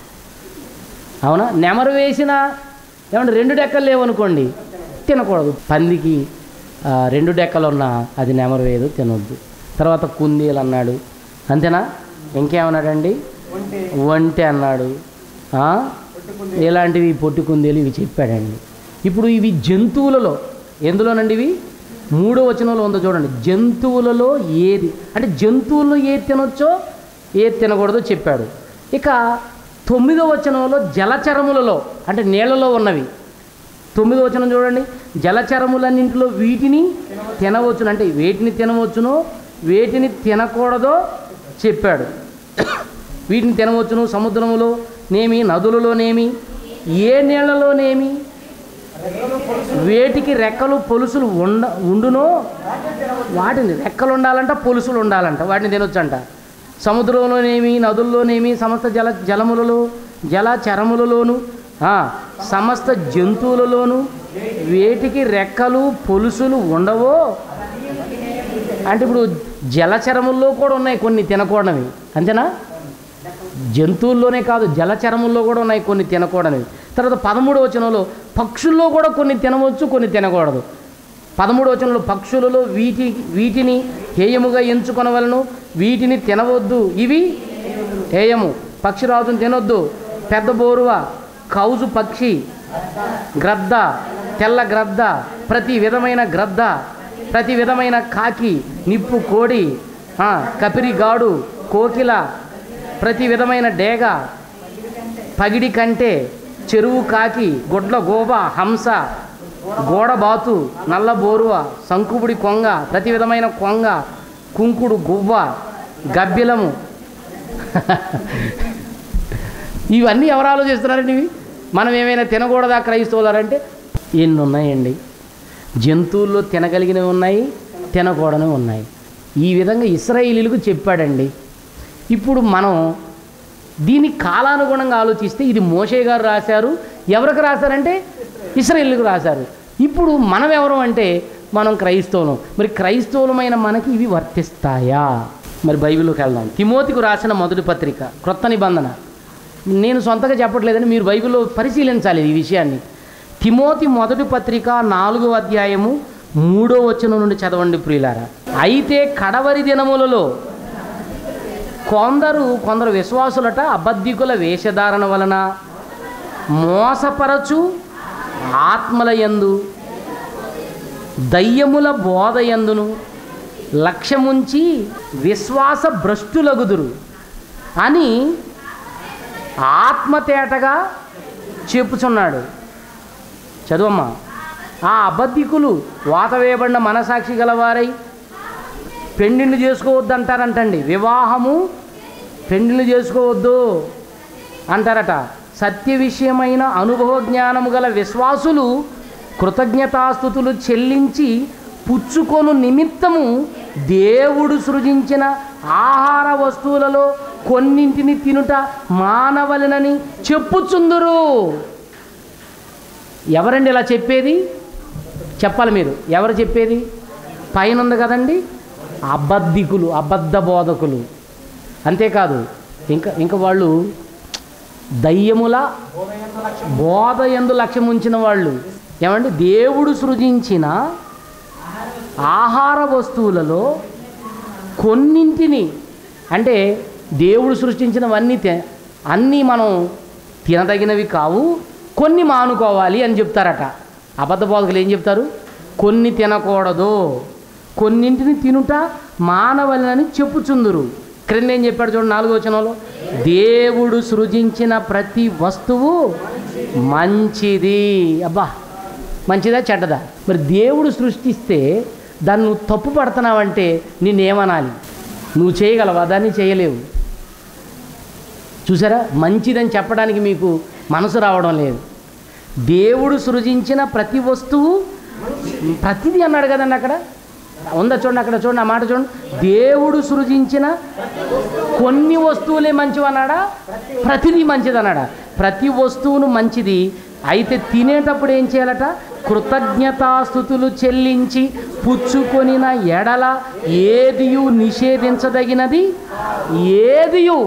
అవునా నెమరు వేసిన ఏమంటే రెండు డెక్కలు లేవనుకోండి తినకూడదు పందికి ఆ, రెండు డెక్కలు ఉన్నా అది నెమరు వేయదు తినొద్దు తర్వాత కుందేలు అన్నాడు అంతేనా ఇంకేమన్నాడండి ఒంటె అన్నాడు ఆ? ఇలాంటివి పొట్టి కుందేలు ఇవి చెప్పాడండి ఇప్పుడు ఇవి జంతువులలో ఎందులోనండి ఇవి మూడో వచనంలో ఉందో చూడండి జంతువులలో ఏది అంటే జంతువుల్లో ఏది తినొచ్చో ఏది తినకూడదో చెప్పాడు ఇక తొమ్మిదో వచనంలో జలచరములలో అంటే నీళ్ళలో ఉన్నవి తొమ్మిదో వచనం చూడండి జలచరములన్నింటిలో వీటిని తినవచ్చును అంటే వేటిని తినవచ్చునో వేటిని తినకూడదో చెప్పాడు వీటిని తినవచ్చును సముద్రములో నేమి నదులలోనేమి ఏ నీళ్లలోనేమి వేటికి రెక్కలు పొలుసులు ఉండ ఉండునో వాటిని రెక్కలు ఉండాలంట పొలుసులు ఉండాలంట వాటిని తినొచ్చంట సముద్రంలోనేమి నదుల్లోనేమి సమస్త జల జలములలో జల చరములలోను ఆ, సమస్త జంతువులలోను వేటికి రెక్కలు పొలుసులు ఉండవో అంటే ఇప్పుడు జలచరముల్లో కూడా ఉన్నాయి కొన్ని తినకూడనివి అంతేనా జంతువుల్లోనే కాదు జలచరముల్లో కూడా ఉన్నాయి కొన్ని తినకూడనివి తర్వాత పదమూడవ వచనంలో పక్షుల్లో కూడా కొన్ని తినవచ్చు కొన్ని తినకూడదు పదమూడవ వచనంలో పక్షులలో వీటి వీటిని హేయముగా ఎంచుకొనవలను వీటిని తినవద్దు ఇవి హేయము పక్షిరాజును తినొద్దు పెద్ద బోరువ కౌజు పక్షి గ్రద్ద తెల్ల గ్రద్ద ప్రతి విధమైన గ్రద్ద ప్రతి విధమైన కాకి నిప్పు కోడి ఆ, కపిరిగాడు కోకిల ప్రతి విధమైన డేగ పగిడి కంటే చెరువు కాకి గుడ్ల గోబ హంస గోడబాతు నల్ల బోరువ సంకుబుడి కొంగ ప్రతి విధమైన కొంగ కుంకుడు గువ్వ గబ్బిలము ఇవన్నీ ఎవరు ఆలోచిస్తున్నారండి ఇవి మనం ఏమైనా తినకూడదా క్రైస్తవులారంటే ఎన్ని ఉన్నాయండి జంతువుల్లో తినగలిగినవి ఉన్నాయి తినకూడనివి ఉన్నాయి ఈ విధంగా ఇస్రాయేలీలకు చెప్పాడండి ఇప్పుడు మనం దీని కాలానుగుణంగా ఆలోచిస్తే ఇది మోషే గారు రాశారు ఎవరికి రాశారంటే ఇస్రాయేల్కి రాశారు ఇప్పుడు మనం ఎవరు అంటే మనం క్రైస్తవులం మరి క్రైస్తవులమైన మనకి ఇవి వర్తిస్తాయా మరి బైబిల్లోకి వెళ్దాం తిమోతికి రాసిన మొదటి పత్రిక క్రొత్త నిబంధన నేను సొంతగా చెప్పట్లేదని మీరు బైబిల్లో పరిశీలించాలి ఈ విషయాన్ని తిమోతి మొదటి పత్రిక నాలుగో అధ్యాయము మూడో వచనం నుండి చదవండి ప్రియులారా అయితే కడవరి దినములలో కొందరు కొందరు విశ్వాసులట అబద్ధికుల వేషధారణ వలన మోసపరచు ఆత్మల యందు దయ్యముల బోధయందును లక్ష్యముంచి విశ్వాస భ్రష్టులగుదురు అని ఆత్మతేటగా చెప్పుచున్నాడు చదువమ్మా ఆ అబద్ధికులు వాత వేయబడిన మనసాక్షి గలవారై పెండిళ్ళు చేసుకోవద్దు అంటారంటండి వివాహము పెండిళ్ళు చేసుకోవద్దు అంటారట సత్య విషయమైన అనుభవ జ్ఞానము గల విశ్వాసులు కృతజ్ఞతాస్థుతులు చెల్లించి పుచ్చుకొను నిమిత్తము దేవుడు సృజించిన ఆహార వస్తువులలో కొన్నింటిని తినుట మానవలనని చెప్పుచుందురు ఎవరండి ఇలా చెప్పేది చెప్పాలి మీరు ఎవరు చెప్పేది పైన ఉంది కదండి అబద్ధికులు అబద్ధ బోధకులు అంతేకాదు ఇంకా ఇంకా వాళ్ళు దయ్యముల బోధ ఎందు లక్ష్యం ఉంచిన వాళ్ళు ఏమండి దేవుడు సృజించిన ఆహార వస్తువులలో కొన్నింటిని అంటే దేవుడు సృష్టించినవన్నీ తి- అన్నీ మనం తినదగినవి కావు కొన్ని మానుకోవాలి అని చెప్తారట అబద్ధ బోధకులు ఏం చెప్తారు కొన్ని తినకూడదు కొన్నింటిని తినుట మానవలని చెప్పుచుందురు క్రింద ఏం చెప్పాడు చూడండి నాలుగో వచనంలో దేవుడు సృజించిన ప్రతి వస్తువు మంచిది అబ్బా మంచిదా చెడ్డదా మరి దేవుడు సృష్టిస్తే దాన్ని నువ్వు తప్పు పడుతున్నావంటే నిన్నేమనాలి నువ్వు చేయగలవా దాన్ని చేయలేవు చూసారా మంచిదని చెప్పడానికి మీకు మనసు రావడం లేదు దేవుడు సృజించిన ప్రతి వస్తువు ప్రతిదీ అన్నాడు కదండి అక్కడ ఉందా చూడండి అక్కడ చూడండి ఆ మాట చూడండి దేవుడు సృజించిన కొన్ని వస్తువులే మంచివి అన్నాడా ప్రతిదీ మంచిది అన్నాడా ప్రతి వస్తువును మంచిది అయితే తినేటప్పుడు ఏం చేయాలట కృతజ్ఞతాస్థుతులు చెల్లించి పుచ్చుకొనిన ఎడల ఏదియు నిషేధించదగినది ఏదియు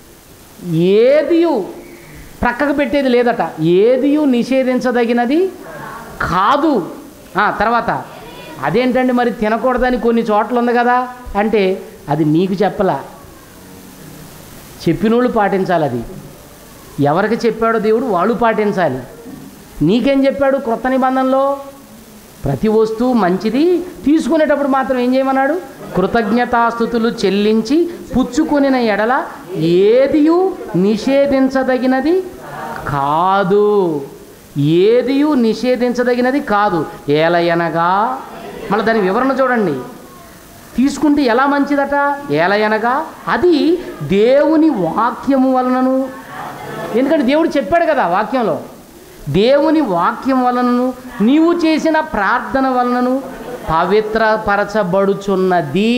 ఏదియు ప్రక్కకు పెట్టేది లేదట ఏదియు నిషేధించదగినది కాదు ఆ, తర్వాత అదేంటండి మరి తినకూడదని కొన్ని చోట్ల ఉంది కదా అంటే అది నీకు చెప్పలా చెప్పినోళ్ళు పాటించాలి అది ఎవరికి చెప్పాడో దేవుడు వాళ్ళు పాటించాలి నీకేం చెప్పాడు క్రొత్త నిబంధనలో ప్రతి వస్తువు మంచిది తీసుకునేటప్పుడు మాత్రం ఏం చేయమన్నాడు కృతజ్ఞతాస్థుతులు చెల్లించి పుచ్చుకొనిన ఎడల ఏదియు నిషేధించదగినది కాదు ఏదియు నిషేధించదగినది కాదు ఏలయనగా మళ్ళీ దాని వివరణ చూడండి తీసుకుంటే ఎలా మంచిదట ఏలయనగా అది దేవుని వాక్యము వలనను ఎందుకంటే దేవుడు చెప్పాడు కదా వాక్యంలో దేవుని వాక్యం వలనను నీవు చేసిన ప్రార్థన వలనను పవిత్రపరచబడుచున్నది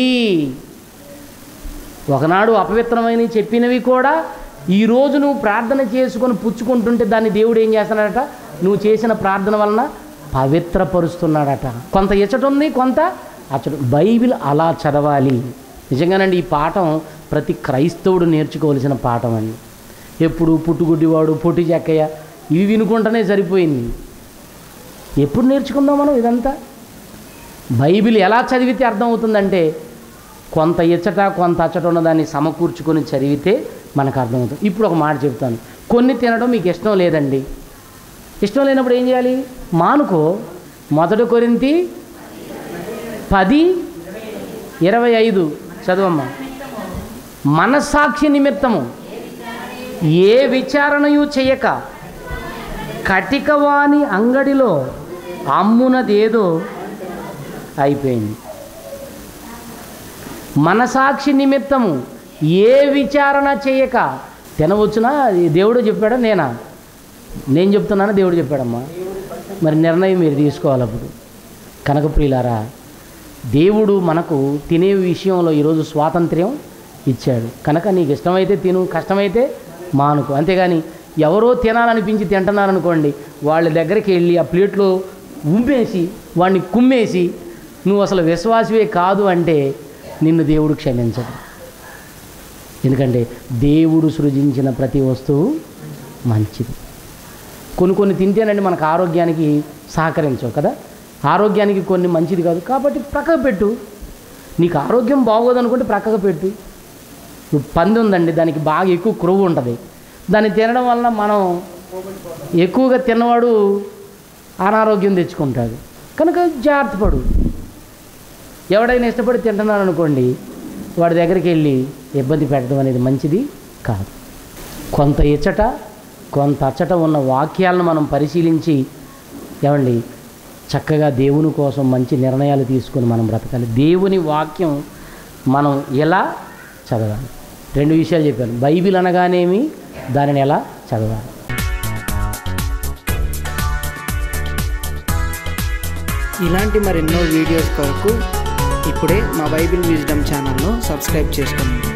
ఒకనాడు అపవిత్రమైన చెప్పినవి కూడా ఈరోజు నువ్వు ప్రార్థన చేసుకొని పుచ్చుకుంటుంటే దాన్ని దేవుడు ఏం చేస్తున్నాడట నువ్వు చేసిన ప్రార్థన వలన పవిత్రపరుస్తున్నాడట కొంత ఇచ్చట ఉంది కొంత అచ్చట బైబిల్ అలా చదవాలి నిజంగానండి ఈ పాఠం ప్రతి క్రైస్తవుడు నేర్చుకోవలసిన పాఠం అండి ఎప్పుడు పుట్టుగుడ్డివాడు పొట్టి చెక్కయ్య ఇవి వినుకుంటేనే సరిపోయింది ఎప్పుడు నేర్చుకుందాం మనం ఇదంతా బైబిల్ ఎలా చదివితే అర్థమవుతుందంటే కొంత ఇచ్చట కొంత అచ్చట ఉన్న దాన్ని సమకూర్చుకొని చదివితే మనకు అర్థమవుతుంది ఇప్పుడు ఒక మాట చెప్తాను కొన్ని తినడం మీకు ఇష్టం లేదండి ఇష్టం లేనప్పుడు ఏం చేయాలి మానుకో మొదటి కొరింతి పది ఇరవై ఐదు చదవమ్మా మనస్సాక్షి నిమిత్తము ఏ విచారణయు చేయక కటికవాని అంగడిలో అమ్మునదేదో అయిపోయింది మనసాక్షి నిమిత్తము ఏ విచారణ చేయక తినవచ్చునా అది దేవుడు చెప్పాడా నేనా నేను చెప్తున్నాను దేవుడు చెప్పాడమ్మా మరి నిర్ణయం మీరు తీసుకోవాలి అప్పుడు కనక ప్రియులారా దేవుడు మనకు తినే విషయంలో ఈరోజు స్వాతంత్ర్యం ఇచ్చాడు కనుక నీకు ఇష్టమైతే తిను కష్టమైతే మానుకో అంతేగాని ఎవరో తినాలనిపించి తింటున్నారనుకోండి వాళ్ళ దగ్గరికి వెళ్ళి ఆ ప్లేట్లో ఉమ్మేసి వాడిని కుమ్మేసి నువ్వు అసలు విశ్వాసవే కాదు అంటే నిన్ను దేవుడు క్షమించడు ఎందుకంటే దేవుడు సృజించిన ప్రతి వస్తువు మంచిది కొన్ని కొన్ని తింటేనండి మనకు ఆరోగ్యానికి సహకరించవు కదా ఆరోగ్యానికి కొన్ని మంచిది కాదు కాబట్టి ప్రక్కకు పెట్టు నీకు ఆరోగ్యం బాగోదు అనుకుంటే ప్రక్కకు పెట్టు ఇప్పుడు పంది ఉందండి దానికి బాగా ఎక్కువ క్రొవ్వు ఉంటుంది దాన్ని తినడం వలన మనం ఎక్కువగా తిన్నవాడు అనారోగ్యం తెచ్చుకుంటాడు కనుక జాగ్రత్త పడు ఎవడైనా ఇష్టపడి తింటున్నాను అనుకోండి వాడి దగ్గరికి వెళ్ళి ఇబ్బంది పెట్టడం అనేది మంచిది కాదు కొంత ఇచ్చట కొంత అచ్చట ఉన్న వాక్యాలను మనం పరిశీలించి ఏమండి చక్కగా దేవుని కోసం మంచి నిర్ణయాలు తీసుకొని మనం బ్రతకాలి దేవుని వాక్యం మనం ఎలా చదవాలి రెండు విషయాలు చెప్పాను బైబిల్ అనగానేమి దానిని ఎలా చదవాలి ఇలాంటి మరెన్నో వీడియోస్ కొరకు ఇప్పుడే మా బైబిల్ విజ్డమ్ ఛానల్ను సబ్స్క్రైబ్ చేసుకోండి